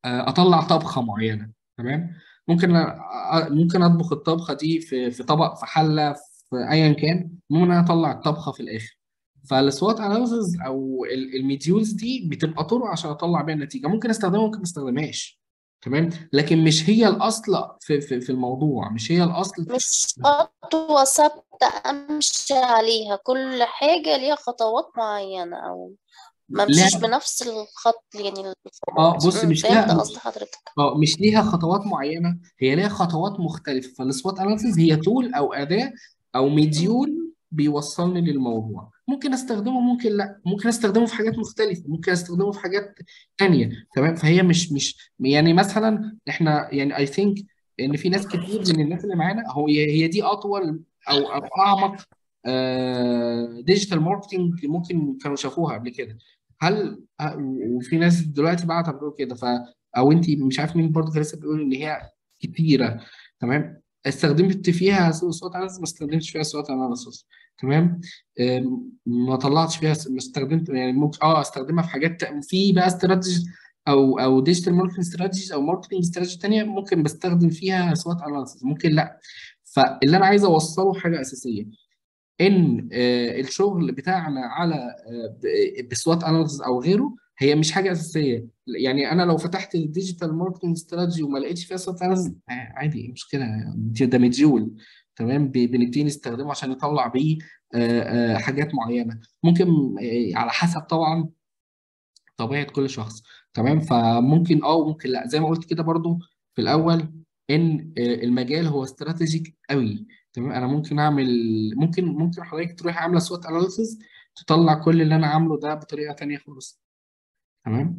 S1: آه، اطلع طبخه معينه تمام ممكن أ- أ- ممكن اطبخ الطبخه دي في في طبق في حله في ايا كان المهم ان انا اطلع الطبخه في الاخر فالسوات اناليسز او ال- الميديولز دي بتبقى طرق عشان اطلع بيها النتيجه ممكن استخدمها ممكن ما استخدمهاش تمام لكن مش هي الاصل في في في الموضوع مش هي الاصل
S2: مش خطوة ثابتة أمشي عليها كل حاجة ليها خطوات معينة أو ما امشيش
S1: لا
S2: بنفس الخط يعني
S1: اه
S2: الخطوات
S1: بص
S2: أمم،
S1: مش
S2: فهمت
S1: ليها
S2: قصد حضرتك
S1: اه مش ليها خطوات معينه هي ليها خطوات مختلفه فالسوات اناليسيز هي تول او اداه او
S2: أمم،
S1: مديول بيوصلني للموضوع ممكن استخدمه ممكن لا ممكن استخدمه في حاجات مختلفه ممكن استخدمه في حاجات تانية تمام فهي مش مش يعني مثلا احنا يعني اي ثينك ان في ناس كتير من الناس اللي معانا هو هي هي دي اطول او او اعمق ديجيتال ماركتنج ممكن كانوا شافوها قبل كده هل ه- وفي ناس دلوقتي بقى بتقول كده ف او انت مش عارف مين برضه كان لسه بيقول ان هي كتيره تمام استخدمت فيها صوت اناليسيس ما استخدمتش فيها صوت اناليسيس تمام أم، ما طلعتش فيها ما استخدمت يعني ممكن اه استخدمها في حاجات في بقى استراتيجي او او ديجيتال ماركتنج استراتيجيز او ماركتنج استراتيجي تانيه ممكن بستخدم فيها صوت اناليسيس ممكن لا فاللي انا عايز اوصله حاجه اساسيه ان آه، الشغل بتاعنا على آه، ب- بسوات اناليسيس او غيره هي مش حاجه اساسيه يعني انا لو فتحت الديجيتال ماركتنج استراتيجي وما لقيتش فيها سوات اناليسيس عادي إيه المشكله دي- ده مديول تمام ب- بنبتدي نستخدمه عشان نطلع بيه آه، آه، حاجات معينه ممكن آه، على حسب طبعا طبيعه كل شخص تمام فممكن اه وممكن لا زي ما قلت كده برضو في الاول ان آه، المجال هو استراتيجيك قوي تمام انا ممكن اعمل ممكن ممكن حضرتك تروح عامله سوات اناليسيس تطلع كل اللي انا عامله ده بطريقه تانيه خالص تمام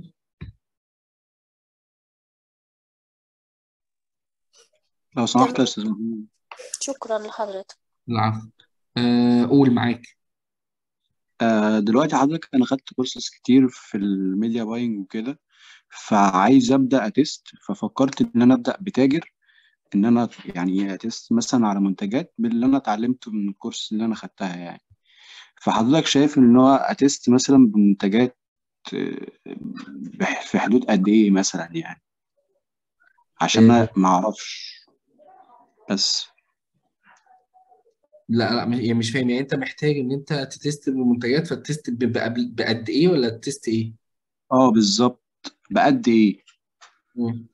S3: لو سمحت
S2: تمام
S3: يا أستاذ محمود
S2: شكرا لحضرتك
S1: العفو آه، قول معاك
S3: آه، دلوقتي حضرتك أنا خدت كورسز كتير في الميديا باينج وكده فعايز أبدأ أتست ففكرت إن أنا أبدأ بتاجر إن أنا يعني أتست مثلا على منتجات باللي أنا اتعلمته من الكورس اللي أنا خدتها يعني فحضرتك شايف إن هو أتست مثلا بمنتجات آه، بح- في حدود قد إيه مثلا يعني عشان
S1: آه،
S3: أنا معرفش بس
S1: لا لا مش- يعني مش فاهم يعني انت محتاج ان انت تتست بمنتجات فتست ب- بقد بقد ايه ولا تست ايه؟
S3: اه بالظبط بقد إيه
S1: مم.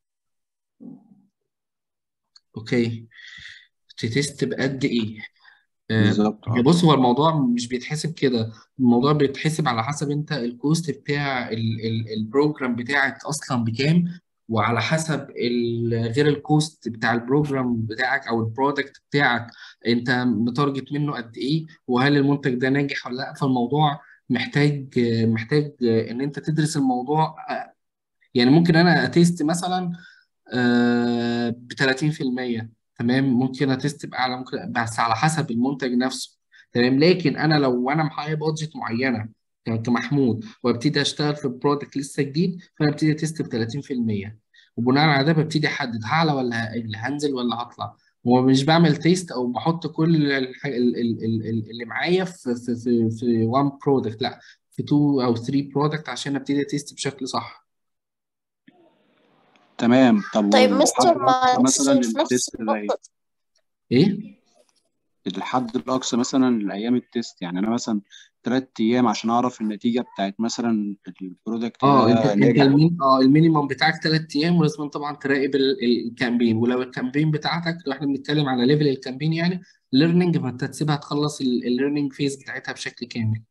S1: اوكي تتست بقد ايه؟ آه،
S3: بالظبط
S1: يا
S3: اه
S1: بص هو الموضوع مش بيتحسب كده الموضوع بيتحسب على حسب انت الكوست بتاع ال ال البروجرام بتاعك اصلا بكام وعلى حسب ال- غير الكوست بتاع البروجرام بتاعك او البرودكت بتاعك انت متارجت منه قد ايه وهل المنتج ده ناجح ولا لا فالموضوع محتاج محتاج ان انت تدرس الموضوع يعني ممكن انا اتيست مثلا ب 30% تمام ممكن اتست باعلى ممكن بس على حسب المنتج نفسه تمام لكن انا لو انا معايا بادجت معينه ك- كمحمود وابتدي اشتغل في برودكت لسه جديد فانا ابتدي اتست ب 30% وبناء على ده ببتدي احدد هعلى ولا هقل هنزل ولا هطلع ومش بعمل تيست او بحط كل الح- ال- ال- ال- ال- اللي معايا في في في في وان برودكت لا في تو او 3 برودكت عشان ابتدي اتست بشكل صح
S3: تمام طب
S2: طيب
S3: والحد
S2: مستر
S3: الأقصى
S2: معلش
S3: مثلا
S2: في نفس
S3: للتست ده إيه؟
S2: النقطة
S1: ايه
S3: الحد الأقصى مثلا لأيام التيست يعني أنا مثلا تلات أيام عشان أعرف النتيجة بتاعت مثلا البرودكت
S1: اه انت
S3: ده
S1: انت
S3: ناجح
S1: المين اه المينيمم بتاعك ثلاث ايام ولازم طبعا تراقب ال- ال- الكامبين ولو الكامبين بتاعتك لو احنا بنتكلم على ليفل الكامبين يعني ليرنينج فانت تسيبها تخلص الليرنينج فيز بتاعتها بشكل كامل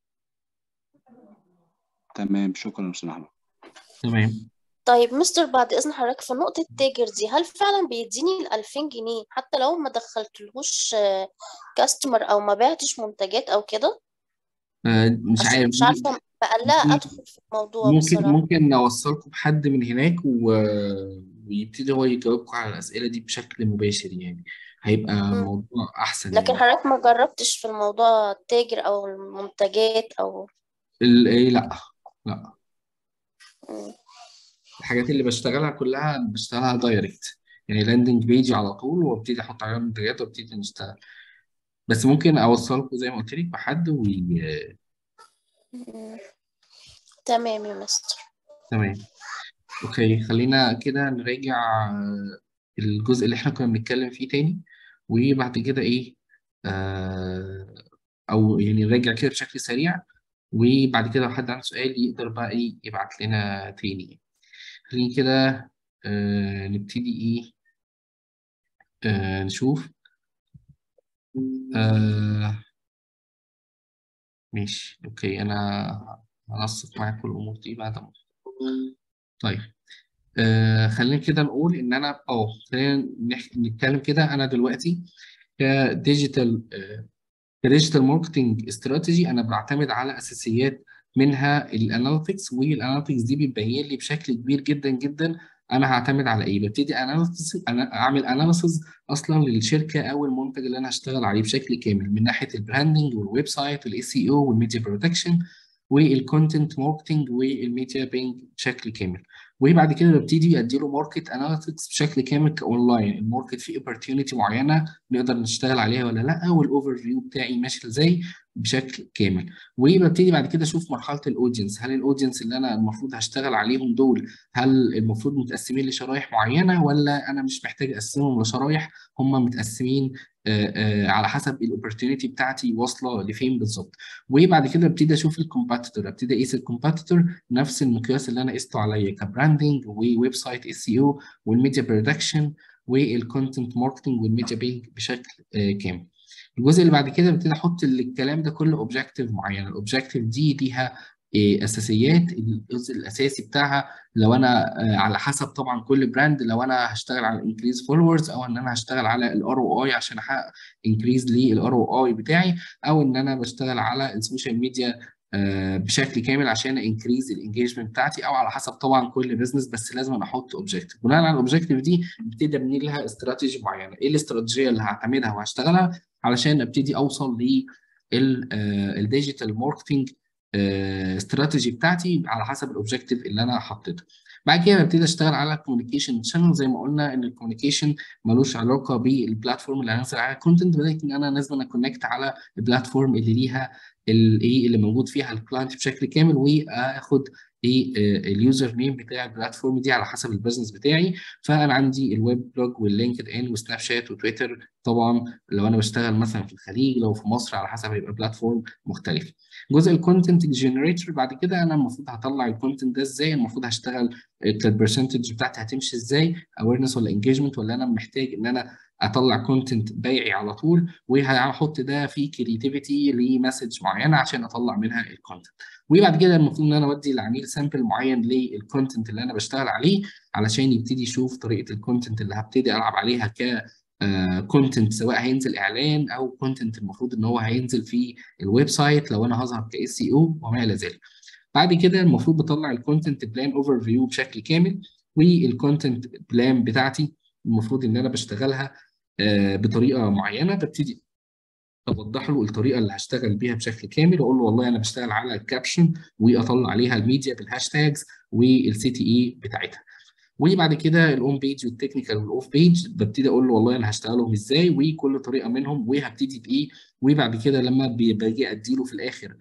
S3: تمام شكرا يا أستاذ محمود
S1: تمام
S2: طيب مستر بعد إذن حضرتك في نقطة التاجر دي هل فعلا بيديني ال 2000 جنيه حتى لو ما دخلتلهوش كاستمر أو ما بعتش منتجات أو كده
S1: آه مش
S2: عشان
S1: عارف
S2: مش عارفة بقلق
S1: دي
S2: أدخل في الموضوع
S1: ممكن
S2: بصراحة
S1: ممكن نوصلكم بحد من هناك و... ويبتدي هو يجاوبكم على الأسئلة دي بشكل مباشر يعني هيبقى
S2: مم.
S1: موضوع أحسن
S2: لكن
S1: يعني
S2: حضرتك ما جربتش في الموضوع التاجر أو المنتجات أو
S1: ال... إيه لا لا
S2: مم.
S1: الحاجات اللي بشتغلها كلها بشتغلها دايركت يعني لاندنج بيج على طول وابتدي احط عليها منتجات وابتدي نشتغل بس ممكن اوصلكم زي ما قلت لك بحد وي...
S2: مم. تمام يا مستر
S1: تمام اوكي خلينا كده نراجع آه، الجزء اللي احنا كنا بنتكلم فيه تاني وبعد كده ايه آه او يعني نراجع كده بشكل سريع وبعد كده لو حد عنده سؤال يقدر بقى ايه يبعت لنا تاني خلينا كده آه نبتدي ايه آه نشوف آه ماشي اوكي انا هنسق معاكم الامور دي بعد ما طيب آه خلينا كده نقول ان انا اه خلينا نح- نتكلم كده انا دلوقتي كديجيتال كديجيتال ماركتنج استراتيجي انا بعتمد على اساسيات منها الاناليتكس والاناليتكس دي بتبين لي بشكل كبير جدا جدا انا هعتمد على ايه ببتدي اناليسيس انا اعمل اناليسيس اصلا للشركه او المنتج اللي انا هشتغل عليه بشكل كامل من ناحيه البراندنج والويب سايت والاي سي او والميديا برودكشن والكونتنت ماركتنج والميديا بينج بشكل كامل وبعد كده ببتدي ادي له ماركت اناليتكس بشكل كامل كاونلاين الماركت فيه opportunity معينه نقدر نشتغل عليها ولا لا والاوفر فيو بتاعي ماشي ازاي بشكل كامل وببتدي بعد كده اشوف مرحله الاودينس هل الاودينس اللي انا المفروض هشتغل عليهم دول هل المفروض متقسمين لشرايح معينه ولا انا مش محتاج اقسمهم لشرايح هم متقسمين آه، آه، على حسب الاوبورتيونيتي بتاعتي واصله لفين بالظبط وبعد كده ابتدي اشوف الكومباتيتور ابتدي اقيس الكومباتيتور نفس المقياس اللي انا قسته عليا كبراندنج وويب سايت اس اي او والميديا برودكشن والكونتنت ماركتنج والميديا بينج بشكل آه، كامل الجزء اللي بعد كده ببتدي احط الكلام ده كله اوبجيكتيف معين الاوبجيكتيف دي ليها إيه، اساسيات الجزء الاساسي بتاعها لو انا آه، على حسب طبعا كل براند لو انا هشتغل على انكريز فولورز او ان انا هشتغل على الار او اي عشان احقق انكريز للار او اي بتاعي او ان انا بشتغل على السوشيال ميديا آه، بشكل كامل عشان انكريز الانجيجمنت بتاعتي او على حسب طبعا كل بزنس بس لازم أنا احط اوبجيكتيف بناء على الاوبجيكتيف دي ابتدي ابني لها استراتيجي معينه ايه الاستراتيجيه اللي هعتمدها وهشتغلها علشان ابتدي اوصل للديجيتال ماركتنج استراتيجي بتاعتي على حسب الاوبجيكتيف اللي انا حطيته بعد كده ببتدي اشتغل على الكوميونيكيشن شانل زي ما قلنا ان الكوميونيكيشن ملوش علاقه بالبلاتفورم اللي هنزل عليها كونتنت ولكن انا لازم اكونكت على البلاتفورم اللي ليها الايه اللي موجود فيها الكلاينت بشكل كامل واخد ايه اليوزر نيم بتاع البلاتفورم دي على حسب البيزنس بتاعي فانا عندي الويب بلوج واللينكد ان وسناب شات وتويتر طبعا لو انا بشتغل مثلا في الخليج لو في مصر على حسب هيبقى بلاتفورم مختلف جزء الكونتنت جنريتور بعد كده انا المفروض هطلع الكونتنت ده ازاي المفروض هشتغل البرسنتج بتاعتي هتمشي ازاي اويرنس ولا انجيجمنت ولا انا محتاج ان انا اطلع كونتنت بيعي على طول وهحط ده في كريتيفيتي لمسج معينه عشان اطلع منها الكونتنت وبعد كده المفروض ان انا اودي العميل سامبل معين للكونتنت اللي انا بشتغل عليه علشان يبتدي يشوف طريقه الكونتنت اللي هبتدي العب عليها ك كونتنت سواء هينزل اعلان او كونتنت المفروض ان هو هينزل في الويب سايت لو انا هظهر كاس سي او وما الى ذلك بعد كده المفروض بطلع الكونتنت بلان اوفر فيو بشكل كامل والكونتنت بلان بتاعتي المفروض ان انا بشتغلها آه، بطريقه معينه ببتدي اوضح له الطريقه اللي هشتغل بيها بشكل كامل واقول له والله انا بشتغل على الكابشن واطلع عليها الميديا بالهاشتاجز والسي تي اي بتاعتها وبعد كده الاون بيج والتكنيكال والاوف بيج ببتدي اقول له والله انا هشتغلهم ازاي وكل طريقه منهم وهبتدي بايه وبعد كده لما بي- باجي ادي له في الاخر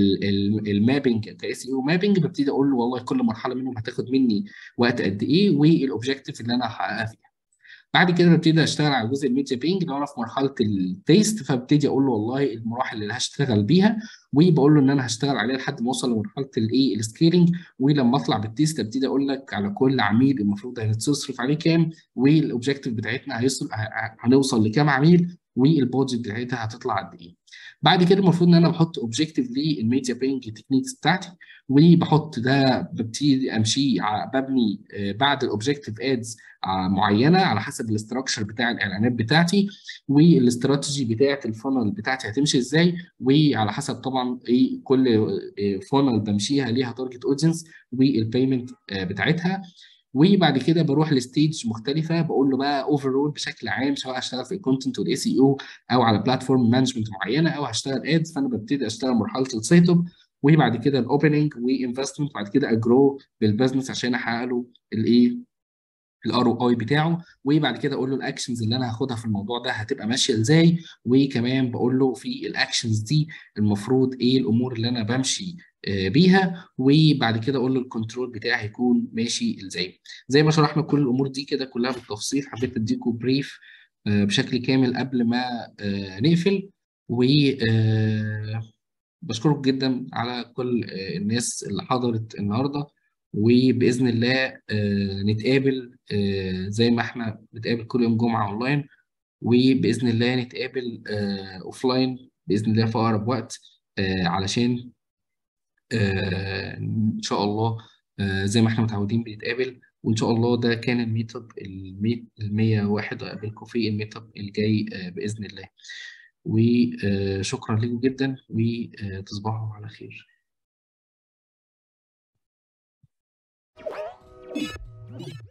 S1: المابنج كاس اي او مابنج ببتدي اقول له والله كل مرحله منهم هتاخد مني وقت قد ايه والاوبجيكتيف اللي انا هحققها فيها بعد كده ببتدي اشتغل على جزء الميديا بينج لو انا في مرحله التيست فببتدي اقول له والله المراحل اللي هشتغل بيها وبقول له ان انا هشتغل عليها لحد ما اوصل لمرحله الايه السكيلينج ولما اطلع بالتيست ابتدي اقول لك على كل عميل المفروض هتصرف عليه كام والاوبجيكتيف بتاعتنا هيصل هنوصل لكام عميل والبادجت بتاعتها هتطلع قد ايه بعد كده المفروض ان انا بحط اوبجيكتيف للميديا بينج تكنيكس بتاعتي وبحط ده ببتدي امشي ع- ببني آه، بعد الاوبجيكتيف ادز معينه على حسب الاستراكشر بتاع الاعلانات بتاعتي والاستراتيجي بتاعت الفانل بتاعتي هتمشي ازاي وعلى حسب طبعا ايه كل فانل بمشيها ليها تارجت اودينس والبيمنت بتاعتها وبعد كده بروح لستيج مختلفه بقول له بقى اوفرول بشكل عام سواء هشتغل في الكونتنت والاي سي او او على بلاتفورم مانجمنت معينه او هشتغل ادز فانا ببتدي اشتغل مرحله السيت اب وبعد كده الاوبننج وانفستمنت وبعد كده اجرو بالبزنس عشان احقق له الايه الار او اي بتاعه وبعد كده اقول له الاكشنز اللي انا هاخدها في الموضوع ده هتبقى ماشيه ازاي وكمان بقول له في الاكشنز دي المفروض ايه الامور اللي انا بمشي آه، بيها وبعد كده اقول له الكنترول بتاعي هيكون ماشي ازاي زي ما شرحنا كل الامور دي كده كلها بالتفصيل حبيت اديكم بريف آه، بشكل كامل قبل ما آه، نقفل و آه، بشكرك جدا على كل آه، الناس اللي حضرت النهارده وبإذن الله آه، نتقابل آه، زي ما احنا بنتقابل كل يوم جمعة اونلاين وبإذن الله نتقابل اوفلاين بإذن الله في أقرب وقت آه، علشان آه، إن شاء الله آه، زي ما احنا متعودين بنتقابل وإن شاء الله ده كان الميت اب الميت المية واحد وأقابلكم في الميت اب الجاي آه، بإذن الله وشكرا لكم جدا وتصبحوا على خير